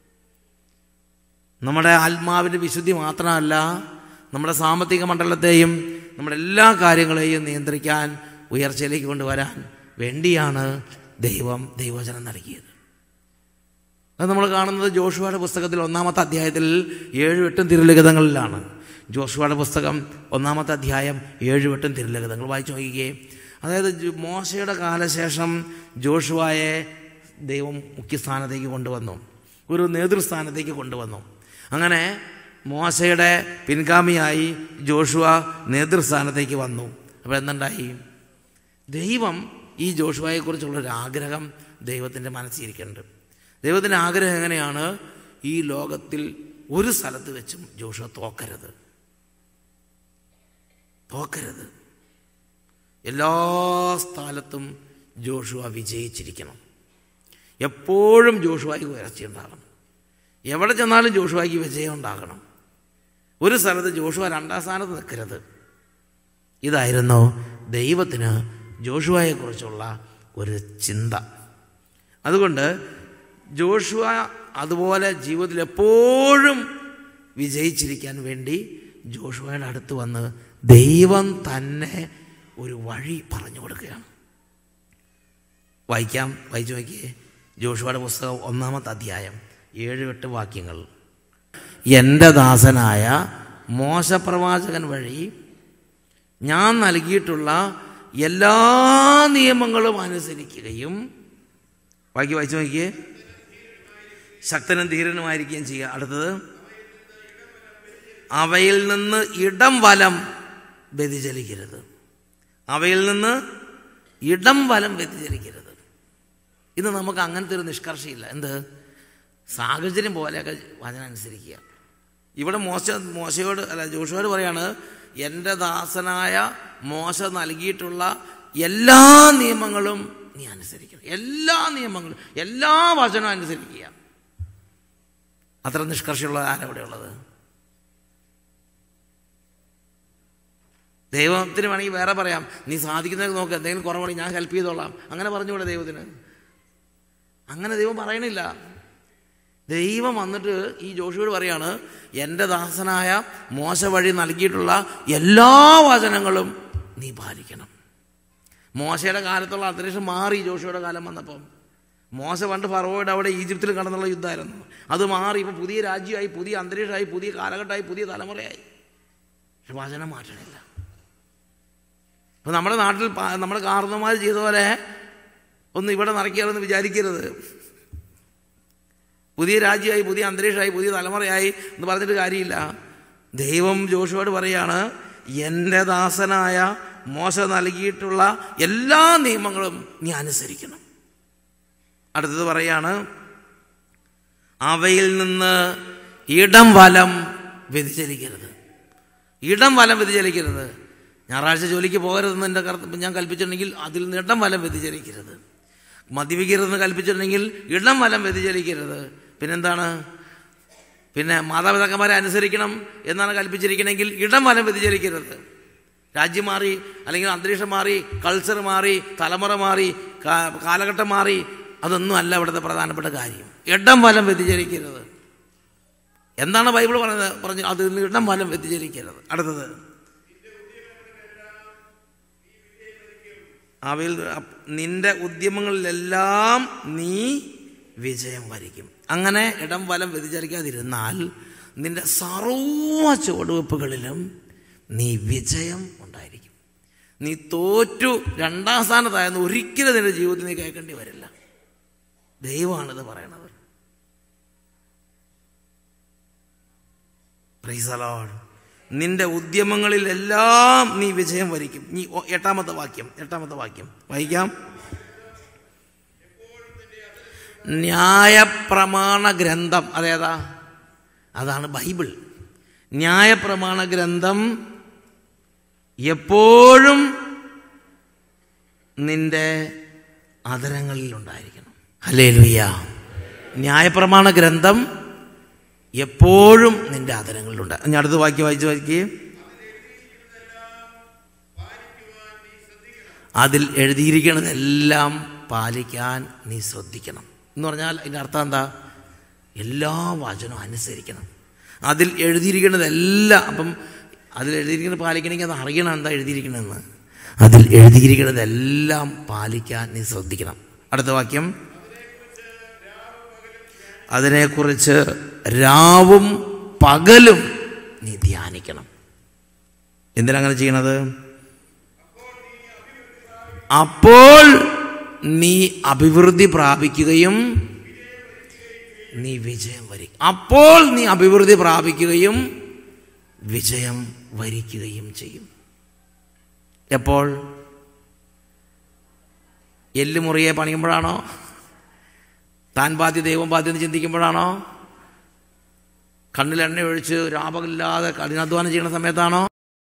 നമ്മുടെ ആത്മാവിൻ്റെ വിശുദ്ധി മാത്രമല്ല നമ്മുടെ സാമ്പത്തിക മണ്ഡലത്തെയും നമ്മുടെ എല്ലാ കാര്യങ്ങളെയും നിയന്ത്രിക്കാൻ ഉയർച്ചയിലേക്ക് കൊണ്ടുവരാൻ വേണ്ടിയാണ് ദൈവം ദൈവവചനം നൽകിയത് അത് നമ്മൾ കാണുന്നത് ജോഷുവയുടെ പുസ്തകത്തിൽ ഒന്നാമത്തെ അധ്യായത്തിൽ ഏഴും എട്ടും തിരുലിഖിതങ്ങളിലാണ് ജോഷുവയുടെ പുസ്തകം ഒന്നാമത്തെ അധ്യായം ഏഴും എട്ടും തിരുലിഖിതങ്ങൾ വായിച്ചു നോക്കിക്കേ അതായത് ജോ- മോശയുടെ കാലശേഷം ജോഷുവായെ ദൈവം മുഖ്യസ്ഥാനത്തേക്ക് കൊണ്ടുവന്നു ഒരു നേതൃസ്ഥാനത്തേക്ക് കൊണ്ടുവന്നു അങ്ങനെ മോശയുടെ പിൻഗാമിയായി ജോഷുവ നേതൃസ്ഥാനത്തേക്ക് വന്നു അപ്പോൾ എന്തുണ്ടായി ദൈവം ഈ ജോഷുവയെക്കുറിച്ചുള്ളൊരു ആഗ്രഹം ദൈവത്തിൻ്റെ മനസ്സിരിക്കുന്നുണ്ട് ദൈവത്തിൻ്റെ ആഗ്രഹം എങ്ങനെയാണ് ഈ ലോകത്തിൽ ഒരു സ്ഥലത്ത് വെച്ചും ജോഷുവ തോക്കരുത് തോക്കരുത് എല്ലാ സ്ഥലത്തും ജോഷുവ വിജയിച്ചിരിക്കണം എപ്പോഴും ജോഷുവായി ഉയർച്ചയുണ്ടാകണം എവിടെ ചെന്നാലും ജോഷുവായിക്ക് വിജയം ഉണ്ടാകണം ഒരു സ്ഥലത്ത് ജോഷുവ രണ്ടാം സ്ഥാനത്ത് നിൽക്കരുത് ഇതായിരുന്നു ദൈവത്തിന് ജോഷുവയെക്കുറിച്ചുള്ള ഒരു ചിന്ത അതുകൊണ്ട് ജോഷുവ അതുപോലെ ജീവിതത്തിൽ എപ്പോഴും വിജയിച്ചിരിക്കാൻ വേണ്ടി ജോഷുവയുടെ അടുത്ത് വന്ന് ദൈവം തന്നെ ഒരു വഴി പറഞ്ഞു കൊടുക്കുകയാണ് വായിക്കാം വായിച്ചു നോക്കിയേ ജോഷുവയുടെ പുസ്തകം ഒന്നാമത്തെ അധ്യായം ഏഴ് എട്ട് വാക്യങ്ങൾ എൻ്റെ ദാസനായ മോശപ്രവാചകൻ വഴി ഞാൻ നൽകിയിട്ടുള്ള എല്ലാ നിയമങ്ങളും അനുസരിക്കുകയും ബാക്കി വായിച്ചു നോക്കിയേ ശക്തനും ധീരനുമായിരിക്കുകയും ചെയ്യുക അടുത്തത് അവയിൽ നിന്ന് ഇടം വലം വ്യതിചലിക്കരുത് അവയിൽ നിന്ന് ഇടം വലം വ്യതിചലിക്കരുത് ഇത് നമുക്ക് അങ്ങനത്തെ ഒരു നിഷ്കർഷയില്ല എന്ത് സാഹചര്യം പോലെയൊക്കെ വചനം അനുസരിക്കുക ഇവിടെ മോശ മോശയോട് അല്ല ജോഷുവോട് പറയാണ് എൻ്റെ ദാസനായ മോശ നൽകിയിട്ടുള്ള എല്ലാ നിയമങ്ങളും നീ അനുസരിക്കണം എല്ലാ നിയമങ്ങളും എല്ലാ വചനവും അനുസരിക്കുക അത്ര നിഷ്കർഷയുള്ള ആരവിടെ ഉള്ളത് ദൈവത്തിന് വേണമെങ്കിൽ വേറെ പറയാം നീ സാധിക്കുന്നത് നോക്ക് എന്തെങ്കിലും കുറവുണ്ടെങ്കിൽ ഞാൻ ഹെൽപ്പ് ചെയ്തോളാം അങ്ങനെ പറഞ്ഞുകൂടെ ദൈവത്തിന് അങ്ങനെ ദൈവം പറയണില്ല ദൈവം വന്നിട്ട് ഈ ജോഷിയോട് പറയാണ് എൻ്റെ ദാസനായ മോശ വഴി നൽകിയിട്ടുള്ള എല്ലാ വചനങ്ങളും നീ പാലിക്കണം മോശയുടെ കാലത്തുള്ള അന്തരീക്ഷം മാറി ജോഷിയുടെ കാലം വന്നപ്പം മോശ പണ്ട് ഫറവോയുടെ അവിടെ ഈജിപ്തിൽ കടന്നുള്ള യുദ്ധമായിരുന്നു അത് മാറി ഇപ്പം പുതിയ രാജ്യമായി പുതിയ അന്തരീക്ഷമായി പുതിയ കാലഘട്ടമായി പുതിയ തലമുറയായി പക്ഷെ വചനം മാറ്റണില്ല ഇപ്പം നമ്മുടെ നാട്ടിൽ പ- നമ്മുടെ കാർന്നമാർ ചെയ്ത പോലെ ഒന്ന് ഇവിടെ നിറയ്ക്കാമെന്ന് വിചാരിക്കരുത് പുതിയ രാജ്യമായി പുതിയ അന്തരീക്ഷമായി പുതിയ തലമുറയായി എന്ന് പറഞ്ഞിട്ട് കാര്യമില്ല ദൈവം ജോഷുവോട് പറയാണ് എൻ്റെ ദാസനായ മോശ നൽകിയിട്ടുള്ള എല്ലാ നിയമങ്ങളും നീ അനുസരിക്കണം അടുത്തത് പറയാണ് അവയിൽ നിന്ന് ഇടം വലം വ്യതിചലിക്കരുത് ഇടം വലം വ്യതിചലിക്കരുത് ഞായറാഴ്ച ജോലിക്ക് പോകരുതെന്ന് എൻ്റെ കർത്ത ഞാൻ കൽപ്പിച്ചിട്ടുണ്ടെങ്കിൽ അതിൽ നിന്ന് ഇടം വലം വ്യതിചലിക്കരുത് മദ്യപിക്കരുതെന്ന് കൽപ്പിച്ചിട്ടുണ്ടെങ്കിൽ ഇടം വലം വ്യതിചലിക്കരുത് പിന്നെന്താണ് പിന്നെ മാതാപിതാക്കന്മാരെ അനുസരിക്കണം എന്നാണ് കൽപ്പിച്ചിരിക്കണമെങ്കിൽ ഇടം വലം വ്യതിചലിക്കരുത് രാജ്യം മാറി അല്ലെങ്കിൽ അന്തരീക്ഷം മാറി കൾച്ചർ മാറി തലമുറ മാറി കാ- കാലഘട്ടം മാറി അതൊന്നും അല്ല ഇവിടുത്തെ പ്രധാനപ്പെട്ട കാര്യം ഇടം വലം വ്യതിചലിക്കരുത് എന്താണ് ബൈബിൾ പറഞ്ഞത് പറഞ്ഞു അതിൽ നിന്ന് ഇടം വലം വ്യതിചലിക്കരുത് അടുത്തത് അവയിൽ അപ്- നിന്റെ ഉദ്യമങ്ങളിലെല്ലാം നീ വിജയം വരിക്കും അങ്ങനെ ഇടം വലം വ്യതിചലിക്കാതിരുന്നാൽ നിന്റെ സർവ ചുവടുവെപ്പുകളിലും നീ വിജയം ഉണ്ടായിരിക്കും നീ തോറ്റു രണ്ടാം സ്ഥാനത്തായെന്ന് ഒരിക്കലും നിന്റെ ജീവിതത്തിൽ നീ കേൾക്കേണ്ടി വരില്ല ദൈവമാണിത് പറയണത് പ്രൈസലോഡ് നിന്റെ ഉദ്യമങ്ങളിലെല്ലാം നീ വിജയം വരിക്കും നീ ഒ- എട്ടാമത്തെ വാക്യം എട്ടാമത്തെ വാക്യം വായിക്കാം ന്യായപ്രമാണ ഗ്രന്ഥം അതേതാ അതാണ് ബൈബിൾ ന്യായപ്രമാണ ഗ്രന്ഥം എപ്പോഴും നിന്റെ അതരങ്ങളിൽ ഉണ്ടായിരിക്കണം ഹലേ ലുയ്യ ന്യായപ്രമാണ ഗ്രന്ഥം എപ്പോഴും നിന്റെ അതരങ്ങളിലുണ്ട് ഞാൻ അടുത്ത് വാക്യം വായിച്ച് വായിക്കേ അതിൽ എഴുതിയിരിക്കുന്നതെല്ലാം പാലിക്കാൻ നീ ശ്രദ്ധിക്കണം എന്ന് പറഞ്ഞാൽ അതിൻ്റെ അർത്ഥം എന്താ എല്ലാ വചനവും അനുസരിക്കണം അതിൽ എഴുതിയിരിക്കുന്നതെല്ലാം അപ്പം അതിൽ എഴുതിയിരിക്കുന്നത് പാലിക്കണമെങ്കിൽ അത് അറിയണം എന്താ എഴുതിയിരിക്കണമെന്ന് അതിൽ എഴുതിയിരിക്കുന്നതെല്ലാം പാലിക്കാൻ നീ ശ്രദ്ധിക്കണം അടുത്ത വാക്യം അതിനെക്കുറിച്ച് രാവും പകലും നീ ധ്യാനിക്കണം എന്തിനങ്ങനെ ചെയ്യണത് അപ്പോൾ നീ അഭിവൃദ്ധി പ്രാപിക്കുകയും നീ വിജയം വരിക്കും അപ്പോൾ നീ അഭിവൃദ്ധി പ്രാപിക്കുകയും വിജയം വരിക്കുകയും ചെയ്യും എപ്പോൾ എല്ലുമുറിയെ പണിയുമ്പോഴാണോ താൻ ബാധ്യ ദൈവം ബാധ്യ എന്ന് ചിന്തിക്കുമ്പോഴാണോ കണ്ണിൽ എണ്ണ ഒഴിച്ച് രാപകമില്ലാതെ കഠിനാധ്വാനം ചെയ്യുന്ന സമയത്താണോ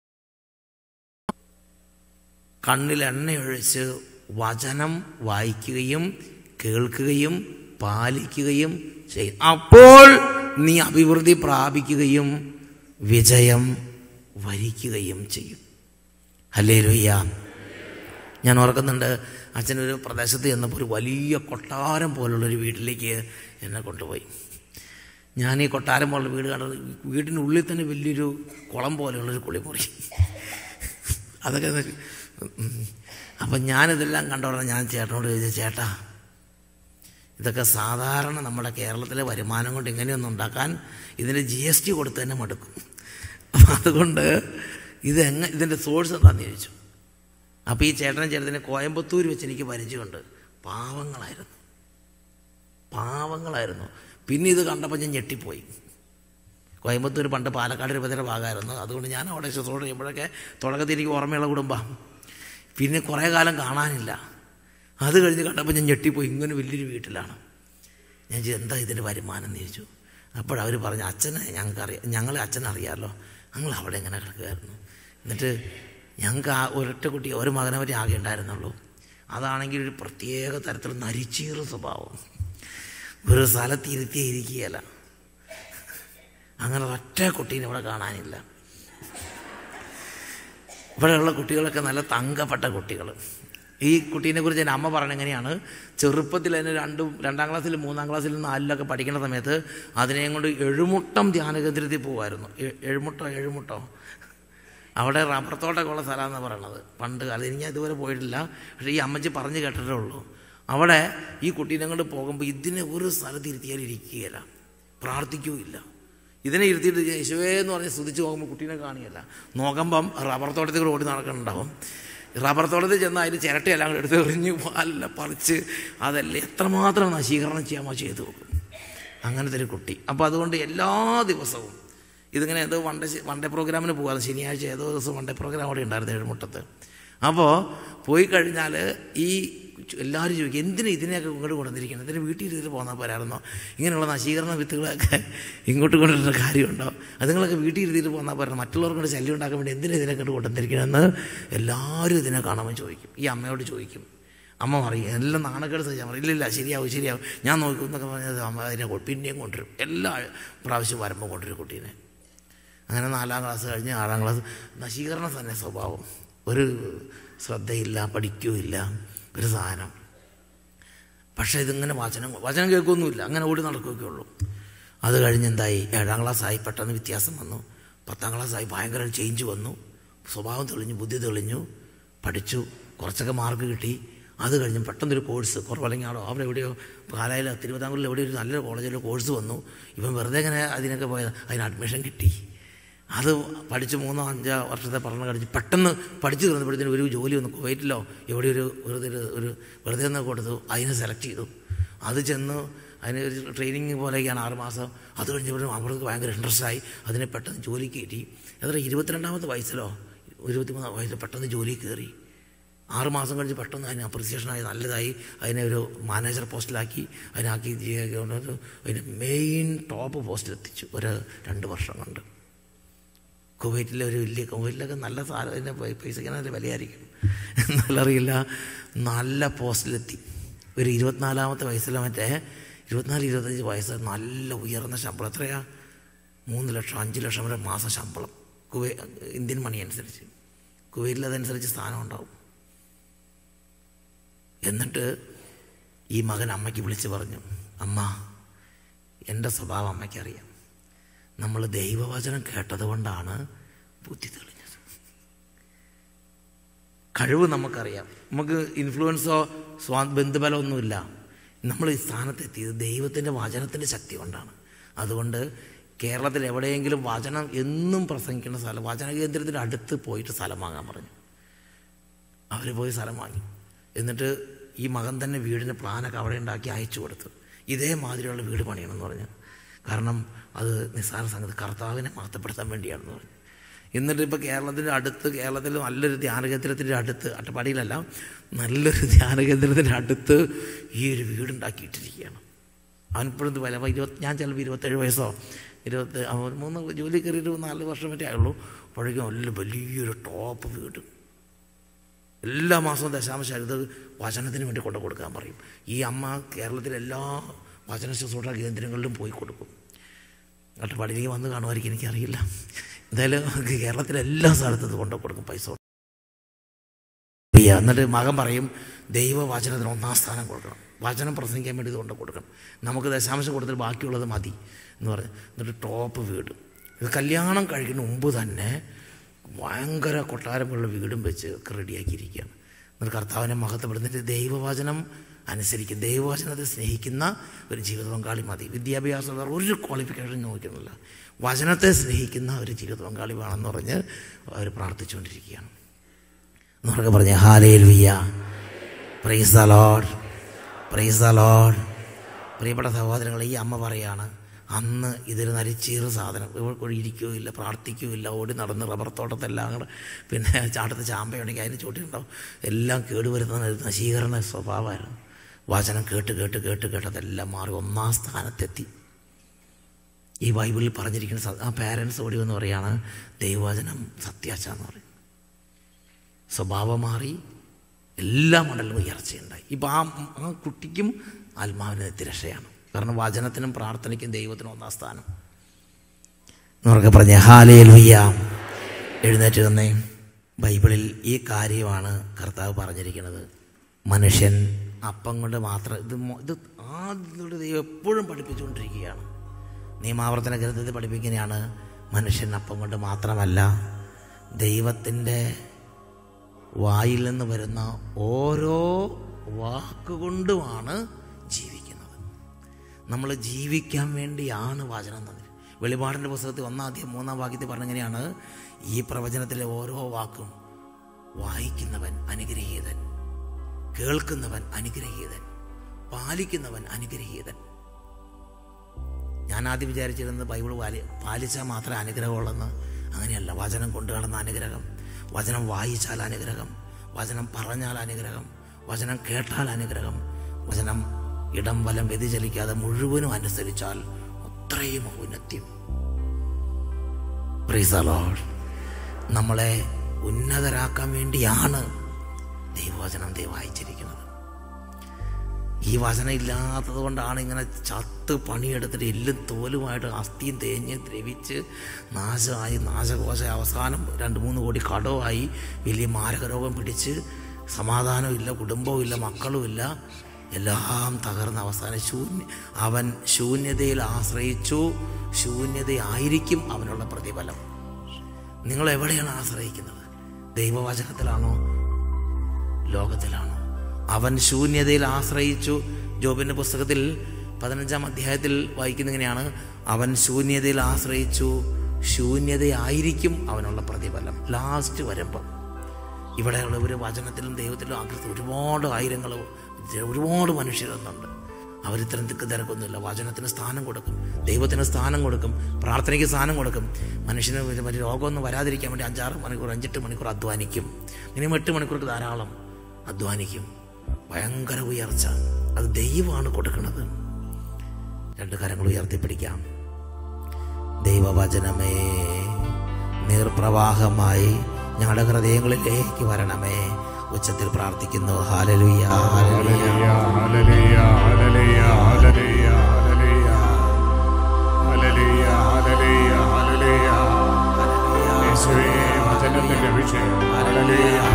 കണ്ണിൽ എണ്ണയൊഴിച്ച് വചനം വായിക്കുകയും കേൾക്കുകയും പാലിക്കുകയും ചെയ്യും അപ്പോൾ നീ അഭിവൃദ്ധി പ്രാപിക്കുകയും വിജയം വരിക്കുകയും ചെയ്യും അല്ലേ ലുയ്യ ഞാൻ ഓർക്കുന്നുണ്ട് അച്ഛനൊരു പ്രദേശത്ത് ചെന്നപ്പോൾ ഒരു വലിയ കൊട്ടാരം പോലുള്ളൊരു വീട്ടിലേക്ക് എന്നെ കൊണ്ടുപോയി ഞാൻ ഈ കൊട്ടാരം പോലുള്ള വീട് കണ്ടത് വീടിനുള്ളിൽ തന്നെ വലിയൊരു കുളം പോലെയുള്ളൊരു കുളിമുറി അതൊക്കെ ഒന്ന് ഉം. അപ്പം ഞാനിതെല്ലാം കണ്ടോടെ ഞാൻ ചേട്ടനോട് ചോദിച്ചു ചേട്ടാ ഇതൊക്കെ സാധാരണ നമ്മുടെ കേരളത്തിലെ വരുമാനം കൊണ്ട് ഇങ്ങനെയൊന്നും ഉണ്ടാക്കാൻ ഇതിന് ജി എസ് ടി കൊടുത്ത് തന്നെ മടുക്കും അപ്പം അതുകൊണ്ട് ഇത് എങ്ങനെ ഇതിൻ്റെ സോഴ്സ് എന്താണെന്ന് ചോദിച്ചു അപ്പോൾ ഈ ചേട്ടനും ചേട്ടത്തിനെ കോയമ്പത്തൂർ വെച്ച് എനിക്ക് പരിചയമുണ്ട് പാവങ്ങളായിരുന്നു പാവങ്ങളായിരുന്നു പിന്നെ ഇത് കണ്ടപ്പോൾ ഞാൻ ഞെട്ടിപ്പോയി കോയമ്പത്തൂർ പണ്ട് പാലക്കാട് രൂപതയുടെ ഭാഗമായിരുന്നു അതുകൊണ്ട് ഞാൻ അവിടെ ശുശ്രൂഷ ചെയ്യുമ്പോഴൊക്കെ തുടക്കത്തിൽ എനിക്ക് ഓർമ്മയുള്ള കുടുംബം പിന്നെ കുറേ കാലം കാണാനില്ല അത് കഴിഞ്ഞ് കണ്ടപ്പോൾ ഞാൻ ഞെട്ടിപ്പോയി ഇങ്ങനെ വലിയൊരു വീട്ടിലാണ് ഞാൻ ചോദിച്ചു എന്താ ഇതിൻ്റെ വരുമാനം എന്ന് ചോദിച്ചു അപ്പോഴവർ പറഞ്ഞു അച്ഛനെ ഞങ്ങൾക്കറിയാം ഞങ്ങളെ അച്ഛനറിയാമല്ലോ ഞങ്ങൾ അവിടെ എങ്ങനെ കിടക്കുകയായിരുന്നു എന്നിട്ട് ഞങ്ങൾക്ക് ആ ഒരൊറ്റ കുട്ടി ഒരു മകനെ പറ്റി ആകെ ഉണ്ടായിരുന്നുള്ളൂ അതാണെങ്കിൽ ഒരു പ്രത്യേക തരത്തിൽ നരിച്ചീറ് സ്വഭാവം ഒരു സ്ഥലത്ത് ഇരുത്തിയേ ഇരിക്കുകയല്ല അങ്ങനെ ഒറ്റ കുട്ടീനെ ഇവിടെ കാണാനില്ല ഇവിടെയുള്ള കുട്ടികളൊക്കെ നല്ല തങ്കപ്പെട്ട കുട്ടികൾ ഈ കുട്ടീനെ കുറിച്ച് എൻ്റെ അമ്മ പറഞ്ഞ എങ്ങനെയാണ് ചെറുപ്പത്തിൽ തന്നെ രണ്ടും രണ്ടാം ക്ലാസ്സിലും മൂന്നാം ക്ലാസ്സിലും നാലിലൊക്കെ പഠിക്കുന്ന സമയത്ത് അതിനെയും കൊണ്ട് എഴുമുട്ടം ധ്യാന കേന്ദ്രത്തിൽ പോകുമായിരുന്നു എ- എഴുമുട്ടോ എഴുമുട്ടോ അവിടെ റബ്ബർ തോട്ടമൊക്കെ ഉള്ള സ്ഥലമാണെന്ന് പറയണത് പണ്ട് കാലം ഇനി ഞാൻ ഇതുവരെ പോയിട്ടില്ല പക്ഷേ ഈ അമ്മച്ചി പറഞ്ഞു കേട്ടിട്ടേ ഉള്ളൂ അവിടെ ഈ കുട്ടീനെ കൊണ്ട് പോകുമ്പോൾ ഇതിനെ ഒരു സ്ഥലത്ത് ഇരുത്തിയാൽ ഇരിക്കുകയില്ല പ്രാർത്ഥിക്കുകയില്ല ഇതിനെ ഇരുത്തിയിട്ട് യേശുവേ എന്ന് പറഞ്ഞ് സ്തുതിച്ച് നോക്കുമ്പോൾ കുട്ടീനെ കാണുകയില്ല നോക്കുമ്പം റബ്ബർ തോട്ടത്തിൽ കൂടെ ഓടി നടക്കുന്നുണ്ടാവും റബ്ബർ തോട്ടത്തിൽ ചെന്ന് അതിന് ചിരട്ടയെല്ലാം കൂടെ എടുത്ത് എറിഞ്ഞ് പാലെല്ലാം പറിച്ച് അതെല്ലാം എത്രമാത്രം നശീകരണം ചെയ്യാമോ ചെയ്തു നോക്കും അങ്ങനത്തെ ഒരു കുട്ടി അപ്പോൾ അതുകൊണ്ട് എല്ലാ ദിവസവും ഇതിങ്ങനെ ഏതോ വൺഡേ വൺഡേ പ്രോഗ്രാമിന് പോകാതെ ശനിയാഴ്ച ഏതോ ദിവസം വൺഡേ പ്രോഗ്രാം അവിടെ ഉണ്ടായിരുന്നു ഏഴുമുട്ടത്ത് അപ്പോൾ പോയി കഴിഞ്ഞാൽ ഈ ചു- എല്ലാവരും ചോദിക്കും എന്തിനാ ഇതിനെയൊക്കെ ഇങ്ങോട്ട് കൊണ്ടുവന്നിരിക്കുന്നത് ഇതിന് വീട്ടിൽ ഇരുന്നിട്ട് പോന്നാൽ പോരായിരുന്നോ ഇങ്ങനെയുള്ള നശീകരണ വിത്തുകളൊക്കെ ഇങ്ങോട്ട് കൊണ്ടുവരേണ്ട കാര്യമുണ്ടോ അത് നിങ്ങളൊക്കെ വീട്ടിൽ ഇരുത്തിയിട്ട് പോന്നാൽ പോരാ മറ്റുള്ളവർക്കൂടെ ശല്യം ഉണ്ടാക്കാൻ വേണ്ടി എന്തിനാ ഇതിനെ കൊണ്ട് കൊണ്ടുവന്നിരിക്കണമെന്ന് എല്ലാവരും ഇതിനെ കാണുമ്പോൾ ചോദിക്കും ഈ അമ്മയോട് ചോദിക്കും അമ്മ പറയും എല്ലാം നാണക്കേട് സഹിച്ചാൽ പറയും ഇല്ലില്ല ശരിയാവും ശരിയാവും ഞാൻ നോക്കും എന്നൊക്കെ പറഞ്ഞത് അമ്മ അതിനെ കൊ- പിന്നെയും കൊണ്ടുവരും എല്ലാ പ്രാവശ്യം വരുമ്പോൾ കൊണ്ടുവരും കുട്ടീനെ അങ്ങനെ നാലാം ക്ലാസ് കഴിഞ്ഞ് ആറാം ക്ലാസ് നശീകരണം തന്നെ സ്വഭാവം ഒരു ശ്രദ്ധയില്ല പഠിക്കുകയില്ല ഒരു സാധനം പക്ഷേ ഇതിങ്ങനെ വചനം വചനം കേൾക്കൊന്നുമില്ല അങ്ങനെ ഓടി നടക്കുകയൊക്കെ ഉള്ളൂ അത് കഴിഞ്ഞ് എന്തായി ഏഴാം ക്ലാസ്സായി പെട്ടെന്ന് വ്യത്യാസം വന്നു പത്താം ക്ലാസ്സായി ഭയങ്കര ചേഞ്ച് വന്നു സ്വഭാവം തെളിഞ്ഞു ബുദ്ധി തെളിഞ്ഞു പഠിച്ചു കുറച്ചൊക്കെ മാർക്ക് കിട്ടി അത് കഴിഞ്ഞ് പെട്ടെന്നൊരു കോഴ്സ് കുറവലങ്ങാടോ അവിടെ എവിടെയോ പാലായിൽ തിരുവിതാംകൂറിൽ എവിടെയോ ഒരു നല്ലൊരു കോളേജിൽ കോഴ്സ് വന്നു ഇവൻ വെറുതെ ഇങ്ങനെ അതിനൊക്കെ പോയത് അതിന് അഡ്മിഷൻ കിട്ടി അത് പഠിച്ച് മൂന്നോ അഞ്ചോ വർഷത്തെ പഠനം കഴിച്ച് പെട്ടെന്ന് പഠിച്ചു തീർന്നപ്പോഴത്തേന് ഒരു ജോലി ഒന്ന് കുവൈറ്റിലോ എവിടെ ഒരു വെറുതെ ഒരു ഒരു വെറുതെ ഒന്ന് കൊടുത്തു അതിനെ സെലക്ട് ചെയ്തു അത് ചെന്ന് അതിന് ഒരു ട്രെയിനിങ് പോലെയൊക്കെയാണ് ആറ് മാസം അത് കഴിഞ്ഞപ്പോഴും അവർക്ക് ഭയങ്കര ഇൻട്രസ്റ്റ് ആയി അതിനെ പെട്ടെന്ന് ജോലിക്ക് കയറ്റി എത്ര ഇരുപത്തിരണ്ടാമത്തെ വയസ്സിലോ ഇരുപത്തിമൂന്നാം വയസ്സിൽ പെട്ടെന്ന് ജോലി കയറി ആറ് മാസം കഴിഞ്ഞ് പെട്ടെന്ന് അതിന് അപ്രിസിയേഷനായി നല്ലതായി അതിനെ ഒരു മാനേജർ പോസ്റ്റിലാക്കി അതിനാക്കി ഒരു അതിന് മെയിൻ ടോപ്പ് പോസ്റ്റിലെത്തിച്ചു ഒരു രണ്ട് വർഷം കൊണ്ട് കുവൈറ്റിലെ ഒരു വലിയ കുവൈറ്റിലൊക്കെ നല്ല സാധനം അതിൻ്റെ പൈസയ്ക്ക് നല്ല വിലയായിരിക്കും എന്നറിയില്ല നല്ല പോസ്റ്റിലെത്തി ഒരു ഇരുപത്തിനാലാമത്തെ വയസ്സിലെ മറ്റേ ഇരുപത്തിനാല് ഇരുപത്തഞ്ച് വയസ്സ് നല്ല ഉയർന്ന ശമ്പളം എത്രയാ മൂന്ന് ലക്ഷം അഞ്ച് ലക്ഷം വരെ മാസം ശമ്പളം കുവൈ ഇന്ത്യൻ മണി അനുസരിച്ച് കുവൈറ്റിൽ അതനുസരിച്ച് സ്ഥാനം ഉണ്ടാവും എന്നിട്ട് ഈ മകൻ അമ്മയ്ക്ക് വിളിച്ച് പറഞ്ഞു അമ്മ എൻ്റെ സ്വഭാവം അമ്മയ്ക്കറിയാം നമ്മൾ ദൈവവചനം കേട്ടതുകൊണ്ടാണ് ബുദ്ധി തെളിഞ്ഞത് കഴിവ് നമുക്കറിയാം നമുക്ക് ഇൻഫ്ലുവൻസോ സ്വാ ബന്ധുബലമൊന്നുമില്ല നമ്മൾ ഈ സ്ഥാനത്തെത്തിയത് ദൈവത്തിൻ്റെ വചനത്തിൻ്റെ ശക്തി കൊണ്ടാണ് അതുകൊണ്ട് കേരളത്തിൽ എവിടെയെങ്കിലും വചനം എന്നും പ്രസംഗിക്കുന്ന സ്ഥലം വചന കേന്ദ്രത്തിൻ്റെ അടുത്ത് പോയിട്ട് സ്ഥലം വാങ്ങാൻ പറഞ്ഞു അവർ പോയി സ്ഥലം വാങ്ങി എന്നിട്ട് ഈ മകൻ തന്നെ വീടിന് പ്ലാനൊക്കെ അവിടെ ഉണ്ടാക്കി അയച്ചു കൊടുത്തു ഇതേമാതിരിയുള്ള വീട് പണിയണമെന്ന് പറഞ്ഞു കാരണം അത് നിസ്സാര സംഗതി കർത്താവിനെ മഹത്വപ്പെടുത്താൻ വേണ്ടിയാണെന്ന് പറഞ്ഞു എന്നിട്ട് ഇപ്പോൾ കേരളത്തിൻ്റെ അടുത്ത് കേരളത്തിൽ നല്ലൊരു ധ്യാനകേന്ദ്രത്തിൻ്റെ അടുത്ത് അട്ടപ്പാടിയിലല്ല നല്ലൊരു ധ്യാനകേന്ദ്രത്തിൻ്റെ അടുത്ത് ഈ ഒരു വീടുണ്ടാക്കിയിട്ടിരിക്കുകയാണ് അവനിപ്പോഴത്തെ വില ഇരുപത്തി ഞാൻ ചിലപ്പോൾ ഇരുപത്തേഴ് വയസ്സോ ഇരുപത്തി അവൻ മൂന്ന് ജോലി കയറിയിട്ട് നാല് വർഷം മറ്റേ ആയുള്ളൂ അപ്പോഴേക്കും നല്ല വലിയൊരു ടോപ്പ് വീട് എല്ലാ മാസവും ദശാംശം ഇത് വചനത്തിന് വേണ്ടി കൊണ്ടു കൊടുക്കാൻ പറയും ഈ അമ്മ കേരളത്തിലെ എല്ലാ വചന ശുശ്രൂഷ കേന്ദ്രങ്ങളിലും പോയി കൊടുക്കും അട്ടപ്പാടിയിലേക്ക് വന്ന് കാണുമായിരിക്കും എനിക്കറിയില്ല എന്തായാലും കേരളത്തിലെ എല്ലാ സ്ഥലത്തും ഇത് കൊണ്ടു കൊടുക്കും പൈസ എന്നിട്ട് മകൻ പറയും ദൈവവചനത്തിന് ഒന്നാം സ്ഥാനം കൊടുക്കണം വചനം പ്രസംഗിക്കാൻ വേണ്ടി ഇത് കൊണ്ട് കൊടുക്കണം നമുക്ക് ദശാംശം കൊടുത്തിട്ട് ബാക്കിയുള്ളത് മതി എന്ന് പറഞ്ഞ് എന്നിട്ട് ടോപ്പ് വീട് ഇത് കല്യാണം കഴിക്കുന്ന മുമ്പ് തന്നെ ഭയങ്കര കൊട്ടാരമുള്ള വീടും വെച്ച് ഒക്കെ റെഡിയാക്കിയിരിക്കുകയാണ് എന്നിട്ട് കർത്താവിനെ മഹത്വപ്പെടുന്നിട്ട് ദൈവവചനം അനുസരിക്കും ദൈവവചനത്തെ സ്നേഹിക്കുന്ന ഒരു ജീവിത പങ്കാളി മതി വിദ്യാഭ്യാസം വേറെ ഒരു ക്വാളിഫിക്കേഷൻ നോക്കുന്നില്ല വചനത്തെ സ്നേഹിക്കുന്ന ഒരു ജീവിത പങ്കാളി വേണമെന്ന് പറഞ്ഞ് അവർ പ്രാർത്ഥിച്ചുകൊണ്ടിരിക്കുകയാണ് എന്നൊക്കെ പറഞ്ഞ് ഹാലയിൽ വിയ praise the lord praise the lord പ്രിയപ്പെട്ട സഹോദരങ്ങൾ ഈ അമ്മ പറയാണ് അന്ന് ഇതൊരു നരിച്ചീറ് സാധനം ഇവിടെ ഇരിക്കുകയോ ഇല്ല പ്രാർത്ഥിക്കുകയോ ഇല്ല ഓടി നടന്ന് റബ്ബർ തോട്ടത്തെല്ലാം കൂടെ പിന്നെ ചാട്ടത്ത് ചാമ്പയുണ്ടെങ്കിൽ അതിന് ചോട്ടിലുണ്ടാവും എല്ലാം കേടുവരുത്തുന്ന ഒരു നശീകരണ സ്വഭാവമായിരുന്നു വചനം കേട്ട് കേട്ട് കേട്ട് കേട്ടതെല്ലാം മാറി ഒന്നാം സ്ഥാനത്തെത്തി ഈ ബൈബിളിൽ പറഞ്ഞിരിക്കുന്ന സ- ആ പാരൻസ് ഓടി എന്ന് പറയാണ് ദൈവവചനം സത്യാച്ച എന്ന് പറയും സ്വഭാവം മാറി എല്ലാ മണ്ഡലവും ഉയർച്ചയുണ്ടായി ഇപ്പം ആ ആ കുട്ടിക്കും ആത്മാവിന് നിത്യരക്ഷയാണ് കാരണം വചനത്തിനും പ്രാർത്ഥനയ്ക്കും ദൈവത്തിനും ഒന്നാം സ്ഥാനം എന്നൊക്കെ പറഞ്ഞ ഹാലയിൽ വയ്യാം എഴുന്നേറ്റ് വന്നേ ബൈബിളിൽ ഈ കാര്യമാണ് കർത്താവ് പറഞ്ഞിരിക്കുന്നത് മനുഷ്യൻ അപ്പം കൊണ്ട് മാത്രം ഇത് മൊ- ഇത് ആദ്യത്തോട് ദൈവം എപ്പോഴും പഠിപ്പിച്ചുകൊണ്ടിരിക്കുകയാണ് നിയമാവർത്തന ഗ്രന്ഥത്തിൽ പഠിപ്പിക്കുന്നതാണ് മനുഷ്യൻ അപ്പം കൊണ്ട് മാത്രമല്ല ദൈവത്തിൻ്റെ വായിൽ നിന്ന് വരുന്ന ഓരോ വാക്കുകൊണ്ടുമാണ് ജീവിക്കുന്നത് നമ്മൾ ജീവിക്കാൻ വേണ്ടിയാണ് വചനം തന്നത് വെളിപാടിൻ്റെ പുസ്തകത്തിൽ ഒന്നാദ്യം മൂന്നാം വാക്യത്തിൽ പറഞ്ഞെങ്ങനെയാണ് ഈ പ്രവചനത്തിലെ ഓരോ വാക്കും വായിക്കുന്നവൻ അനുഗ്രഹീതൻ കേൾക്കുന്നവൻ അനുഗ്രഹീതൻ പാലിക്കുന്നവൻ അനുഗ്രഹീതൻ ഞാൻ ആദ്യം വിചാരിച്ചിരുന്നത് ബൈബിൾ പാലി പാലിച്ചാൽ മാത്രമേ അനുഗ്രഹമുള്ളെന്ന് അങ്ങനെയല്ല വചനം കൊണ്ടു നടന്ന അനുഗ്രഹം വചനം വായിച്ചാൽ അനുഗ്രഹം വചനം പറഞ്ഞാൽ അനുഗ്രഹം വചനം കേട്ടാൽ അനുഗ്രഹം വചനം ഇടം വലം വ്യതിചലിക്കാതെ മുഴുവനും അനുസരിച്ചാൽ അത്രയും ഔന്നത്യം Praise the Lord. നമ്മളെ ഉന്നതരാക്കാൻ വേണ്ടിയാണ് ദൈവവചനം ദൈവം വായിച്ചിരിക്കുന്നത് ഈ വചനം ഇല്ലാത്തത് കൊണ്ടാണ് ഇങ്ങനെ ചത്ത് പണിയെടുത്തിട്ട് എല്ലും തോലുമായിട്ട് അസ്ഥിയും തേഞ്ഞ് ദ്രവിച്ച് നാശമായി നാശകോശ അവസാനം രണ്ട് മൂന്ന് കോടി കടവുമായി വലിയ മാരകരോഗം പിടിച്ച് സമാധാനമില്ല കുടുംബവുമില്ല മക്കളുമില്ല എല്ലാം തകർന്ന അവസാനം ശൂന്യ അവൻ ശൂന്യതയിൽ ആശ്രയിച്ചു ശൂന്യതയായിരിക്കും അവനുള്ള പ്രതിഫലം നിങ്ങൾ എവിടെയാണ് ആശ്രയിക്കുന്നത് ദൈവവചനത്തിലാണോ ലോകത്തിലാണോ അവൻ ശൂന്യതയിൽ ആശ്രയിച്ചു ജോബിൻ്റെ പുസ്തകത്തിൽ പതിനഞ്ചാം അധ്യായത്തിൽ വായിക്കുന്ന ഇങ്ങനെയാണ് അവൻ ശൂന്യതയിൽ ആശ്രയിച്ചു ശൂന്യതയായിരിക്കും അവനുള്ള പ്രതിഫലം ലാസ്റ്റ് വരുമ്പം ഇവിടെയുള്ള ഒരു വചനത്തിലും ദൈവത്തിലും ആകൃതി ഒരുപാട് ആയിരങ്ങൾ ഒരുപാട് മനുഷ്യരൊന്നുണ്ട് അവരിത്തരം തിക്ക് തിരക്കൊന്നുമില്ല വചനത്തിന് സ്ഥാനം കൊടുക്കും ദൈവത്തിന് സ്ഥാനം കൊടുക്കും പ്രാർത്ഥനയ്ക്ക് സ്ഥാനം കൊടുക്കും മനുഷ്യന് ഒരു വലിയ രോഗമൊന്നും വരാതിരിക്കാൻ വേണ്ടി അഞ്ചാറ് മണിക്കൂർ അഞ്ചെട്ട് മണിക്കൂർ അധ്വാനിക്കും മിനിമം എട്ട് മണിക്കൂർക്ക് ധാരാളം അധ്വാനിക്കും ഭയങ്കര ഉയർച്ച അത് ദൈവമാണ് കൊടുക്കുന്നത് രണ്ട് കരങ്ങൾ ഉയർത്തിപ്പിടിക്കാം ദൈവവചനമേ നീർപ്രവാഹമായി ഞങ്ങളുടെ ഹൃദയങ്ങളിലേക്ക് വരണമേ ഉച്ചത്തിൽ പ്രാർത്ഥിക്കുന്നു ഹാലലുയ ഹാലലുയ Hallelujah, hallelujah, hallelujah, hallelujah. Hallelujah, hallelujah, hallelujah. യേശുവേ, വചനത്തിന്റെ അഭിഷേകം. Hallelujah,